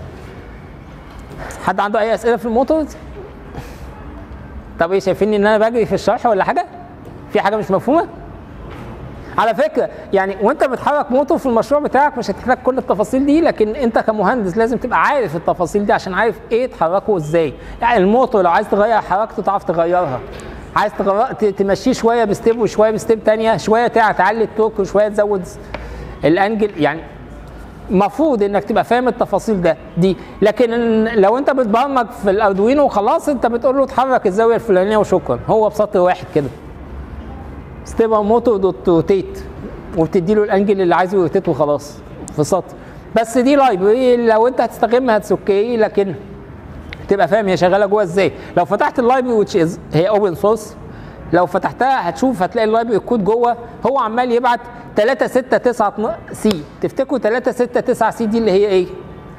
حد عنده اي اسئله في الموتور طب ايه شايفين ان انا بجري في الشرح ولا حاجه في حاجه مش مفهومه على فكره يعني وانت بتحرك موتور في المشروع بتاعك مش هتحتاج كل التفاصيل دي لكن انت كمهندس لازم تبقى عارف التفاصيل دي عشان عارف ايه تحركه ازاي يعني الموتور لو عايز تغير حركته تعرف تغيرها عايز تغير ت- تمشيه شويه بستيب وشويه بستيب تانية شويه تع- تعلي التورك وشويه تزود الانجل يعني المفروض انك تبقى فاهم التفاصيل ده دي لكن لو انت بتبرمج في الاردوينو وخلاص انت بتقول له اتحرك الزاويه الفلانيه وشكرا هو بسطر واحد كده ستيبر موتور دوت روتيت وبتدي له الانجل اللي عايزه يروتيت وخلاص في سطر بس دي لايبرري لو انت هتستخدمها اتس اوكي لكن تبقى فاهم هي شغاله جوه ازاي لو فتحت اللايبرري which is هي اوبن سورس لو فتحتها هتشوف هتلاقي اللايبرري الكود جوه هو عمال يبعت 3 6 9 سي تفتكروا 3 6 9 سي دي اللي هي ايه؟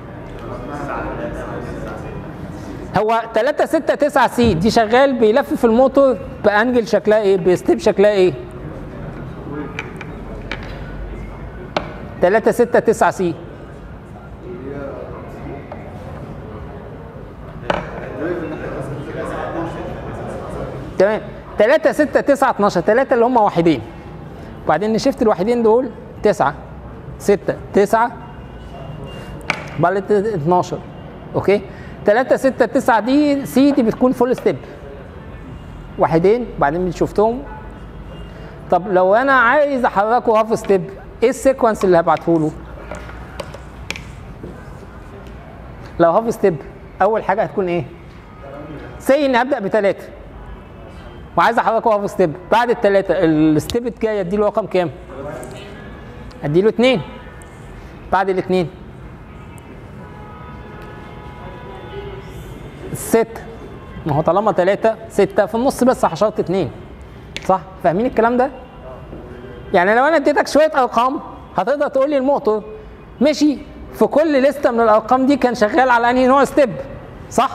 هو 3 6 9 سي دي شغال بيلف في الموتور بانجل شكلها ايه؟ بستيب شكلها ايه؟ 3 6 9 سي تمام 3 6 9 12 3 اللي هم واحدين وبعدين نشفت الواحدين دول 9 6 9 بعد 12 اوكي 3 6 9 دي سي دي بتكون فول ستيب واحدين بعدين شفتهم طب لو انا عايز احركه هاف ستيب ايه السيكونس اللي هبعته له لو هاف ستيب اول حاجه هتكون ايه سي اني هبدا بثلاثه وعايز احركه هاف ستيب بعد الثلاثه الستيب الجاي اديله رقم كام اديله اثنين بعد الاثنين ستة ما هو طالما ثلاثة ستة في النص بس حشرت اثنين صح فاهمين الكلام ده؟ يعني لو انا اديتك شوية ارقام هتقدر تقول لي الموتور مشي في كل لستة من الارقام دي كان شغال على انهي نوع ستيب صح؟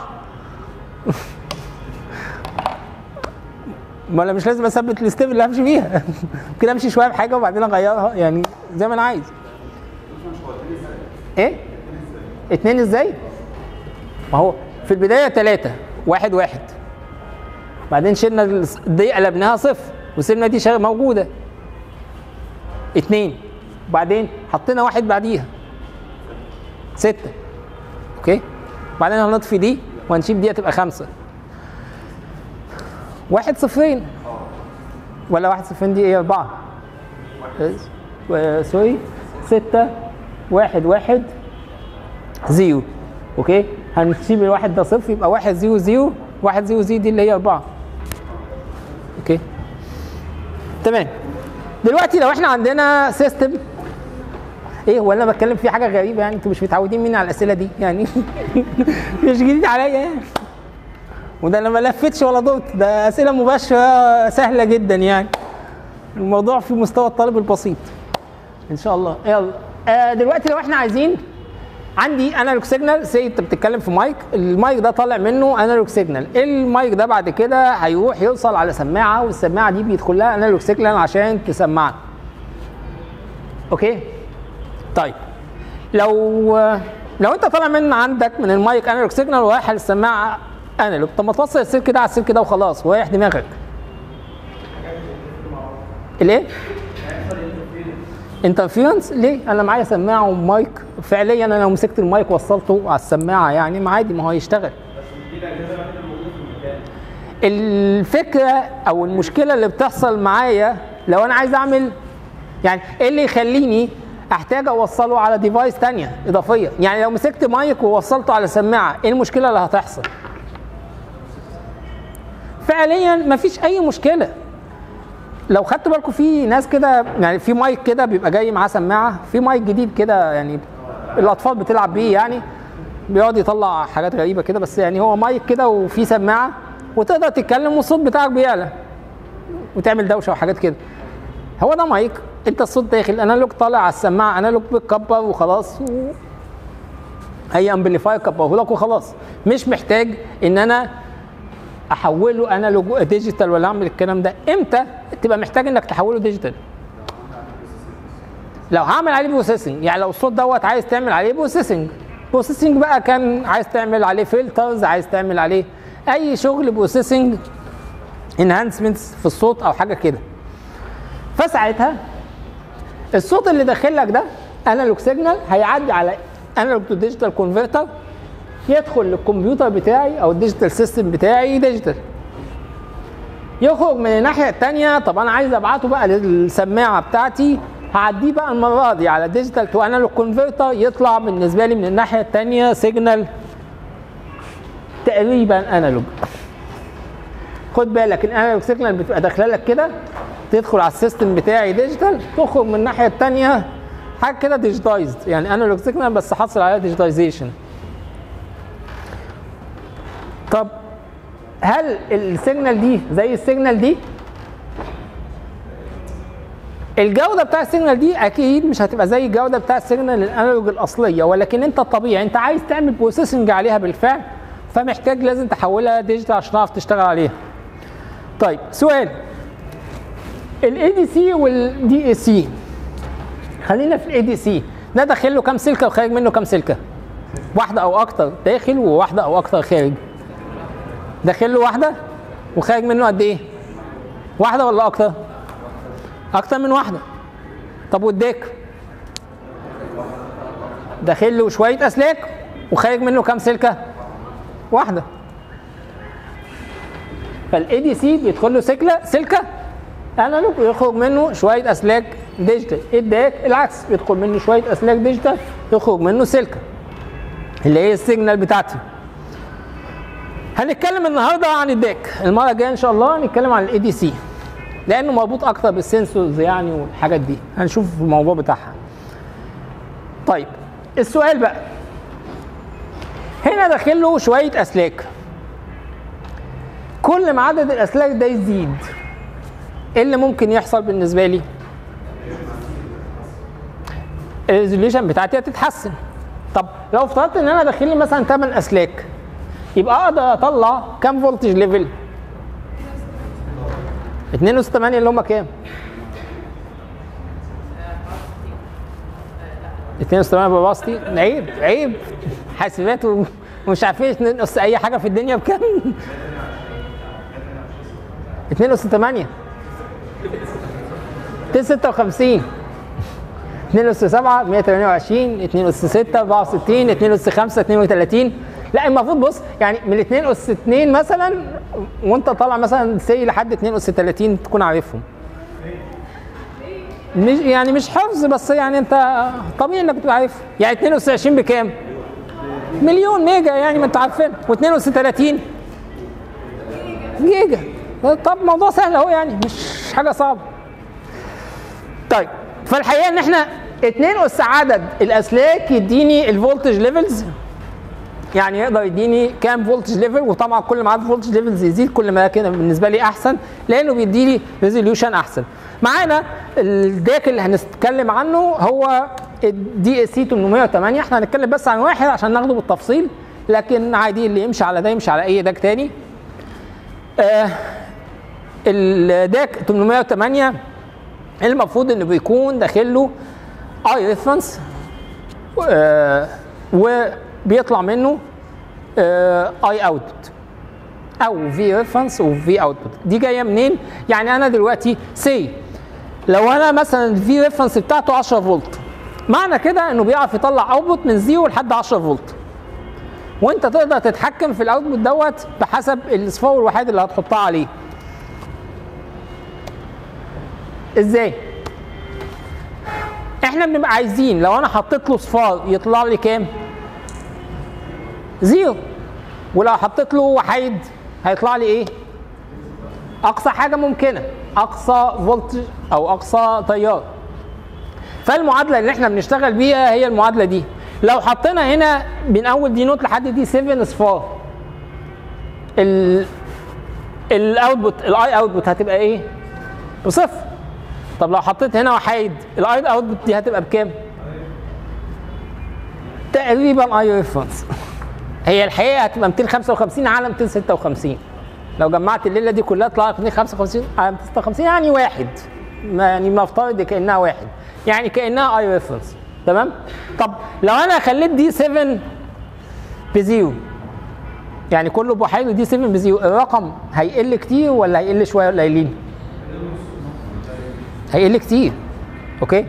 ما انا مش لازم اثبت الستيب اللي همشي فيها ممكن امشي شويه بحاجه وبعدين اغيرها يعني زي ما انا عايز ايه اتنين ازاي ما هو في البدايه ثلاثة واحد واحد بعدين شلنا الس- دي قلبناها صفر وسيبنا دي شغ- موجوده اتنين وبعدين حطينا واحد بعديها ستة اوكي بعدين هنطفي دي وهنشيل دي هتبقى خمسة واحد صفرين ولا واحد صفرين دي ايه أربعة و- سوري ستة واحد واحد زيرو اوكي هنسيب الواحد ده صفر يبقى واحد زيرو زيرو واحد زيرو زيرو دي اللي هي أربعة اوكي تمام دلوقتي لو احنا عندنا سيستم ايه هو انا بتكلم في حاجه غريبه يعني انتوا مش متعودين مني على الاسئله دي يعني مش جديد عليا يعني وده انا ما لفتش ولا دورت ده اسئله مباشره سهله جدا يعني الموضوع في مستوى الطالب البسيط ان شاء الله يلا آه دلوقتي لو احنا عايزين عندي انالوج سيجنال سي انت بتتكلم في مايك المايك ده طالع منه انالوج سيجنال المايك ده بعد كده هيروح يوصل على سماعه والسماعه دي بيدخل لها انالوج سيجنال عشان تسمعنا اوكي طيب لو لو انت طالع من عندك من المايك انالوج سيجنال ورايح للسماعه انالوج طب ما توصل السلك ده على السلك ده وخلاص ورايح دماغك الايه؟ انترفيرنس ليه؟ انا معايا سماعه ومايك فعليا انا لو مسكت المايك وصلته على السماعه يعني ما عادي ما هو هيشتغل الفكره او المشكله اللي بتحصل معايا لو انا عايز اعمل يعني ايه اللي يخليني احتاج اوصله على ديفايس تانية اضافيه يعني لو مسكت مايك ووصلته على سماعه ايه المشكله اللي هتحصل فعليا مفيش اي مشكله لو خدتوا بالكم في ناس كده يعني في مايك كده بيبقى جاي معاه سماعه في مايك جديد كده يعني الاطفال بتلعب بيه يعني بيقعد يطلع حاجات غريبه كده بس يعني هو مايك كده وفي سماعه وتقدر تتكلم والصوت بتاعك بيعلى وتعمل دوشه وحاجات كده هو ده مايك انت الصوت داخل انالوج طالع على السماعه انالوج بتكبر وخلاص و... هي امبليفاير كبره لك وخلاص مش محتاج ان انا احوله انالوج ديجيتال ولا اعمل الكلام ده امتى تبقى محتاج انك تحوله ديجيتال لو هعمل عليه بروسيسنج يعني لو الصوت دوت عايز تعمل عليه بروسيسنج بروسيسنج بقى كان عايز تعمل عليه فلترز عايز تعمل عليه اي شغل بروسيسنج انهانسمنتس في الصوت او حاجه كده فساعتها الصوت اللي داخل لك ده انالوج سيجنال هيعدي على انالوج تو ديجيتال كونفرتر يدخل للكمبيوتر بتاعي او الديجيتال سيستم بتاعي ديجيتال يخرج من الناحيه الثانيه طب انا عايز ابعته بقى للسماعه بتاعتي هعديه بقى المره دي على ديجيتال تو انالوج كونفرتر يطلع بالنسبه لي من الناحيه الثانيه سيجنال تقريبا انالوج خد بالك الانالوج سيجنال بتبقى داخله لك كده تدخل على السيستم بتاعي ديجيتال تخرج من الناحيه الثانيه حاجه كده ديجيتايزد يعني انالوج سيجنال بس حصل عليها ديجيتايزيشن طب هل السيجنال دي زي السيجنال دي الجوده بتاع السيجنال دي اكيد مش هتبقى زي الجوده بتاع السيجنال الانالوج الاصليه ولكن انت الطبيعي انت عايز تعمل بروسيسنج عليها بالفعل فمحتاج لازم تحولها ديجيتال عشان تعرف تشتغل عليها طيب سؤال الاي دي سي والدي اي سي خلينا في الاي دي سي ده داخل له كام سلكه وخارج منه كام سلكه واحده او اكتر داخل وواحده او اكتر خارج داخل له واحده وخارج منه قد ايه واحده ولا اكتر اكتر من واحده طب والديك داخل له شويه اسلاك وخارج منه كام سلكه واحده فالاي دي سي بيدخل له سلكه سلكه انالوج ويخرج منه شويه اسلاك ديجيتال الداك العكس بيدخل منه شويه اسلاك ديجيتال يخرج منه سلكه اللي هي السيجنال بتاعتي هنتكلم النهارده عن الداك المره الجايه ان شاء الله هنتكلم عن الاي دي سي لانه مربوط اكتر بالسنسورز يعني والحاجات دي هنشوف الموضوع بتاعها طيب السؤال بقى هنا داخل له شويه اسلاك كل ما عدد الاسلاك ده يزيد ايه اللي ممكن يحصل بالنسبه لي الريزوليوشن بتاعتي هتتحسن طب لو افترضت ان انا داخل لي مثلا 8 اسلاك يبقى اقدر اطلع كام فولتج ليفل 2 و8 اللي هم كام 2 و8 بباستي عيب عيب حاسبات ومش عارفين ننقص اي حاجه في الدنيا بكام 2 و8 256 2 اس 7 128 2 اس 6 64 2 اس 5 32 لا المفروض بص يعني من 2 اس 2 مثلا وانت طالع مثلا سي لحد 2 اس 30 تكون عارفهم مش يعني مش حفظ بس يعني انت طبيعي انك تبقى عارف يعني 2 اس 20 بكام؟ مليون ميجا يعني ما انت عارفين و2 اس 30 جيجا طب موضوع سهل اهو يعني مش حاجه صعبه طيب فالحقيقه ان احنا 2 اس عدد الاسلاك يديني الفولتج ليفلز يعني يقدر يديني كام فولتج ليفل وطبعا كل ما عدد الفولتج ليفلز يزيد كل ما كده بالنسبه لي احسن لانه بيديني ريزوليوشن احسن معانا الداك اللي هنتكلم عنه هو الدي اس سي 808 احنا هنتكلم بس عن واحد عشان ناخده بالتفصيل لكن عادي اللي يمشي على ده يمشي على اي داك تاني آه الداك 808 المفروض انه بيكون داخل له اي ريفرنس آه وبيطلع منه اي اوتبوت او في ريفرنس وفي اوتبوت دي جايه منين يعني انا دلوقتي سي لو انا مثلا الفي ريفرنس بتاعته 10 فولت معنى كده انه بيعرف يطلع اوتبوت من 0 لحد 10 فولت وانت تقدر تتحكم في الاوتبوت دوت بحسب الاصفار الوحيد اللي هتحطها عليه ازاي احنا بنبقى عايزين لو انا حطيت له صفار يطلع لي كام زيرو ولو حطيت له وحيد هيطلع لي ايه اقصى حاجه ممكنه اقصى فولت او اقصى تيار فالمعادله اللي احنا بنشتغل بيها هي المعادله دي لو حطينا هنا من اول دي نوت لحد دي 7 اصفار ال الاوتبوت الاي اوتبوت هتبقى ايه بصفر طب لو حطيت هنا وحيد الاي اوتبوت دي هتبقى بكام تقريبا اي ريفرنس هي الحقيقه هتبقى 255 على 256 لو جمعت الليله دي كلها طلع لك 255 على 256 يعني واحد ما يعني بنفترض كانها واحد يعني كانها اي ريفرنس تمام طب لو انا خليت دي 7 بزيرو يعني كله بوحيد ودي 7 بزيرو الرقم هيقل كتير ولا هيقل شويه ولا قليلين؟ هيقل كتير اوكي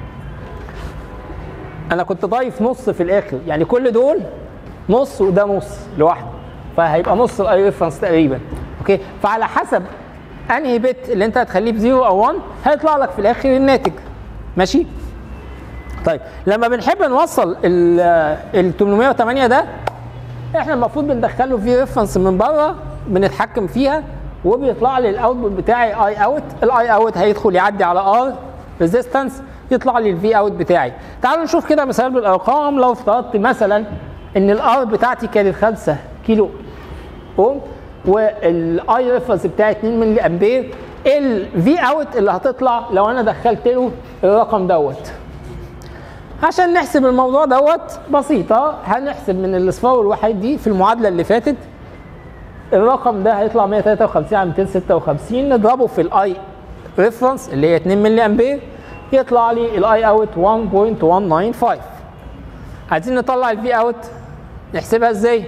انا كنت ضايف نص في الاخر يعني كل دول نص وده نص لوحده فهيبقى نص الاي ريفرنس تقريبا اوكي فعلى حسب انهي بت اللي انت هتخليه بزيرو او 1 هيطلع لك في الاخر الناتج ماشي طيب لما بنحب نوصل ال 808 ده احنا المفروض بندخله في ريفرنس من بره بنتحكم فيها وبيطلع لي الاوتبوت بتاعي اي اوت الاي اوت هيدخل يعدي على ار ريزيستنس يطلع لي الفي اوت بتاعي تعالوا نشوف كده مثال بالارقام لو افترضت مثلا ان الار بتاعتي كانت 5 كيلو اوم والاي ريفرنس بتاعي 2 ملي امبير الفي اوت اللي هتطلع لو انا دخلت له الرقم دوت عشان نحسب الموضوع دوت بسيطة هنحسب من الاصفار الوحيد دي في المعادلة اللي فاتت الرقم ده هيطلع 153 على 256 نضربه في الاي ريفرنس اللي هي 2 ملي امبير يطلع لي الاي اوت 1.195 عايزين نطلع الفي اوت نحسبها ازاي؟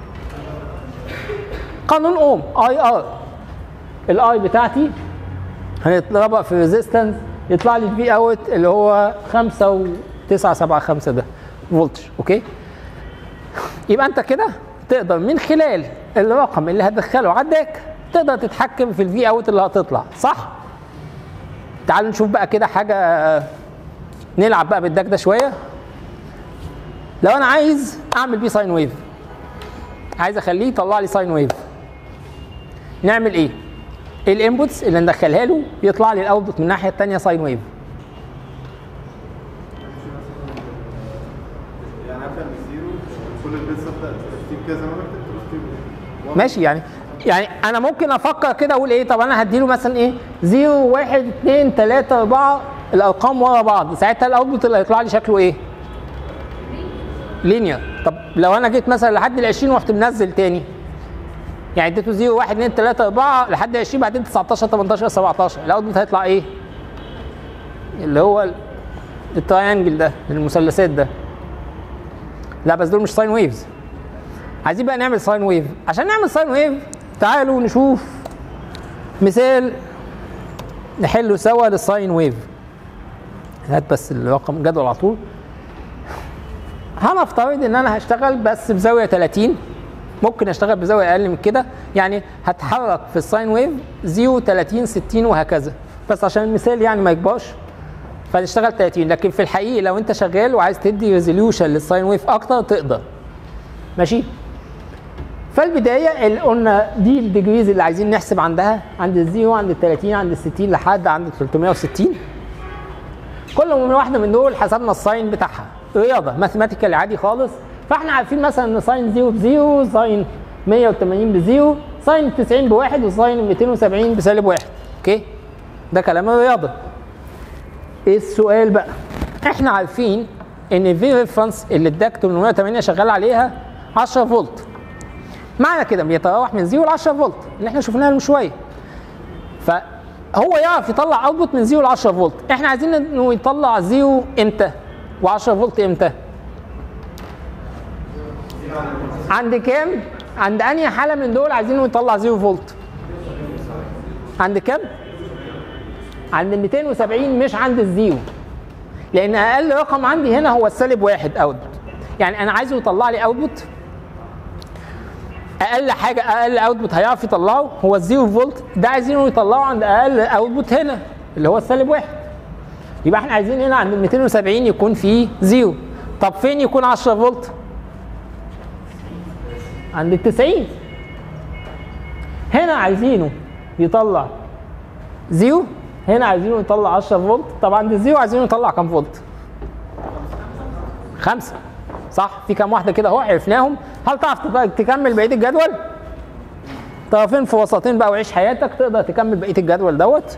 قانون اوم اي ار الاي بتاعتي هنضربها في ريزيستنس يطلع لي الفي اوت اللي هو 5 و975 ده فولتج اوكي يبقى انت كده تقدر من خلال الرقم اللي هتدخله عندك تقدر تتحكم في الفي اوت اللي هتطلع صح تعالوا نشوف بقى كده حاجه نلعب بقى بالداك ده شويه لو انا عايز اعمل بيه ساين ويف عايز اخليه يطلع لي ساين ويف نعمل ايه الانبوتس اللي ندخلها له يطلع لي الاوتبوت من الناحيه الثانيه ساين ويف يعني ابدا من زيرو كل البيتس ابدا ترتيب كذا ما بكتب ترتيب واحد. ماشي يعني يعني انا ممكن افكر كده اقول ايه طب انا هديله مثلا ايه 0 1 2 3 4 الارقام ورا بعض ساعتها الاوتبوت اللي هيطلع لي شكله ايه؟ لينير طب لو انا جيت مثلا لحد ال 20 ورحت منزل تاني يعني اديته 0 1 2 3 4 لحد 20 بعدين 19 18 17 الاوتبوت هيطلع ايه؟ اللي هو ال- التراينجل ده المثلثات ده لا بس دول مش ساين ويفز عايزين بقى نعمل ساين ويف عشان نعمل ساين ويف تعالوا نشوف مثال نحله سوا للساين ويف هات بس الرقم الجدول على طول هنفترض ان انا هشتغل بس بزاويه 30 ممكن اشتغل بزاويه اقل من كده يعني هتحرك في الساين ويف 0 30 60 وهكذا بس عشان المثال يعني ما يكبرش فنشتغل 30 لكن في الحقيقه لو انت شغال وعايز تدي ريزوليوشن للساين ويف اكتر تقدر ماشي فالبدايه اللي قلنا دي الديجريز اللي عايزين نحسب عندها عند الزيرو عند ال 30 عند ال 60 لحد عند ال 360 كل من واحده من دول حسبنا الساين بتاعها رياضه ماثيماتيكال عادي خالص فاحنا عارفين مثلا ان ساين 0 بزيرو ساين 180 بزيرو ساين 90 بواحد وساين 270 بسالب واحد اوكي ده كلام الرياضه ايه السؤال بقى احنا عارفين ان الفي ريفرنس اللي اداك 808 شغال عليها 10 فولت معنى كده بيتراوح من 0 ل 10 فولت اللي احنا شفناها من شويه فهو يعرف يطلع اوتبوت من 0 ل 10 فولت احنا عايزين انه يطلع 0 امتى و10 فولت امتى عند كام عند انهي حاله من دول عايزينه يطلع 0 فولت عند كام عند ال 270 مش عند الزيرو لان اقل رقم عندي هنا هو السالب واحد اوتبوت يعني انا عايزه يطلع لي اوتبوت اقل حاجه اقل اوتبوت هيعرف يطلعه هو الزيرو فولت ده عايزينه يطلعه عند اقل اوتبوت هنا اللي هو السالب واحد يبقى احنا عايزين هنا عند ال 270 يكون فيه زيرو طب فين يكون 10 فولت عند ال 90 هنا عايزينه يطلع زيرو هنا عايزينه يطلع 10 فولت طب عند الزيرو عايزينه يطلع كام فولت؟ خمسة صح في كام واحدة كده اهو عرفناهم هل تعرف تبقى تكمل بقية الجدول؟ طرفين في وسطين بقى وعيش حياتك تقدر تكمل بقية الجدول دوت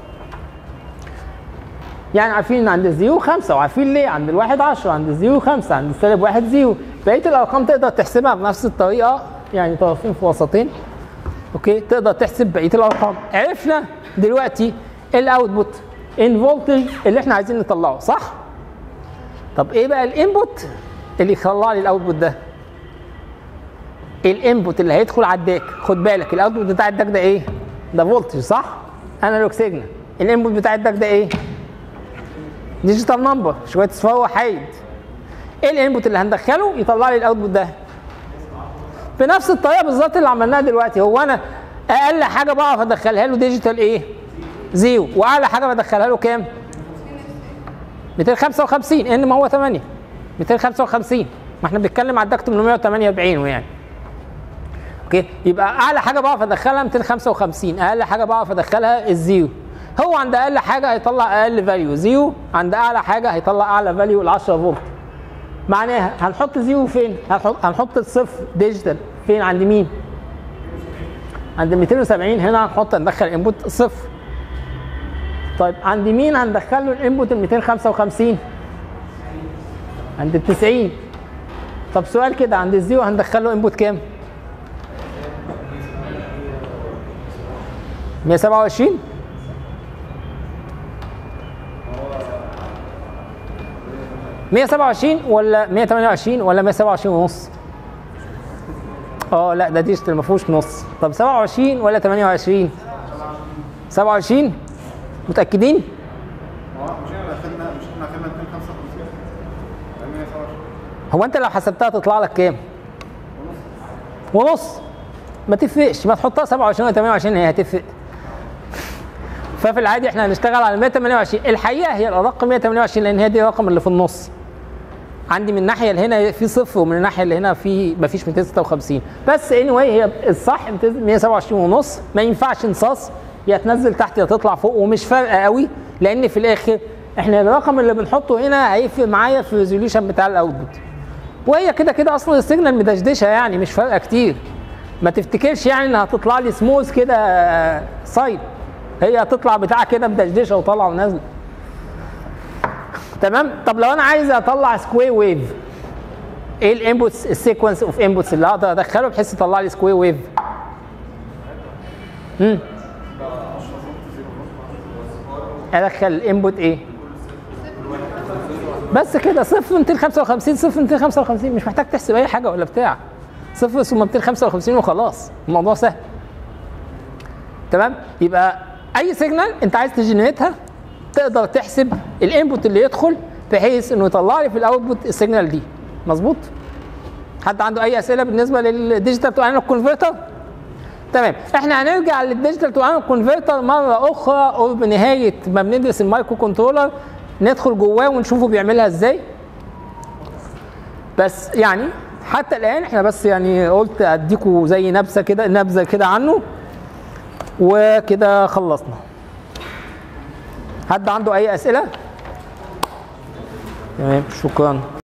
يعني عارفين ان عند الزيرو خمسة وعارفين ليه عند الواحد 10 عند الزيرو خمسة عند السالب واحد زيرو بقية الأرقام تقدر تحسبها بنفس الطريقة يعني طرفين في وسطين اوكي تقدر تحسب بقية الأرقام عرفنا دلوقتي الاوتبوت ان فولتج اللي احنا عايزين نطلعه صح؟ طب ايه بقى الانبوت اللي يطلع لي الاوتبوت ده؟ الانبوت اللي هيدخل على الداك خد بالك الاوتبوت بتاع الداك ده ايه؟ ده فولتج صح؟ انالوج سيجنال الانبوت بتاع الداك ده ايه؟ ديجيتال نمبر شويه صفار وحيد ايه الانبوت اللي هندخله يطلع لي الاوتبوت ده؟ بنفس الطريقه بالظبط اللي عملناها دلوقتي هو انا اقل حاجه بعرف ادخلها له ديجيتال ايه؟ زيرو واعلى حاجه بدخلها له كام 255 ان ما هو 8 255 ما احنا بنتكلم على الدك 848 يعني اوكي يبقى اعلى حاجه بعرف ادخلها 255 اقل حاجه بعرف ادخلها الزيرو هو عند اقل حاجه هيطلع اقل فاليو زيرو عند اعلى حاجه هيطلع اعلى فاليو ال 10 فولت معناها هنحط زيرو فين هنحط هنحط الصفر ديجيتال فين عند مين عند 270 هنا هنحط ندخل انبوت صفر طيب عند مين هندخل له الانبوت ال 255 عند ال 90 طب سؤال كده عند الزيرو هندخل له انبوت كام 127 127 ولا 128 ولا 127 ونص اه لا ده ديجيتال ما فيهوش نص طب 27 ولا 28 27 متاكدين هو مش احنا اخدنا مش احنا اخدنا 255 127 هو انت لو حسبتها تطلع لك كام ونص ما تفرقش ما تحطها 27 ولا 28 هي هتفرق ففي العادي احنا هنشتغل على 128 الحقيقه هي الادق 128 لان هي دي الرقم اللي في النص عندي من الناحيه اللي هنا في صفر ومن الناحيه اللي هنا في ما فيش 256 بس اني anyway هي الصح 127 ونص ما ينفعش نصاص يا تنزل تحت يا تطلع فوق ومش فارقه قوي لان في الاخر احنا الرقم اللي بنحطه هنا هيفرق معايا في الريزوليوشن بتاع الاوتبوت وهي كده كده اصلا السيجنال مدشدشه يعني مش فارقه كتير ما تفتكرش يعني انها هتطلع لي سموث كده سايد هي هتطلع بتاع كده مدشدشه وطالعه ونازله تمام طب لو انا عايز اطلع سكوير ويف ايه الانبوتس السيكونس اوف انبوتس اللي اقدر ادخله بحيث يطلع لي سكوير ويف امم ادخل الانبوت ايه بس كده صفر 255 صفر 255 مش محتاج تحسب اي حاجه ولا بتاع صفر ثم 255 وخلاص الموضوع سهل تمام يبقى اي سيجنال انت عايز تجنريتها تقدر تحسب الانبوت اللي يدخل بحيث انه يطلع لي في الاوتبوت السيجنال دي مظبوط حد عنده اي اسئله بالنسبه للديجيتال تو انالوج كونفرتر تمام احنا هنرجع للديجيتال تو انالوج كونفرتر مره اخرى قرب نهايه ما بندرس المايكرو كنترولر ندخل جواه ونشوفه بيعملها ازاي بس يعني حتى الان احنا بس يعني قلت اديكوا زي نبذه كده نبذه كده عنه وكده خلصنا حد عنده اي اسئله تمام شكرا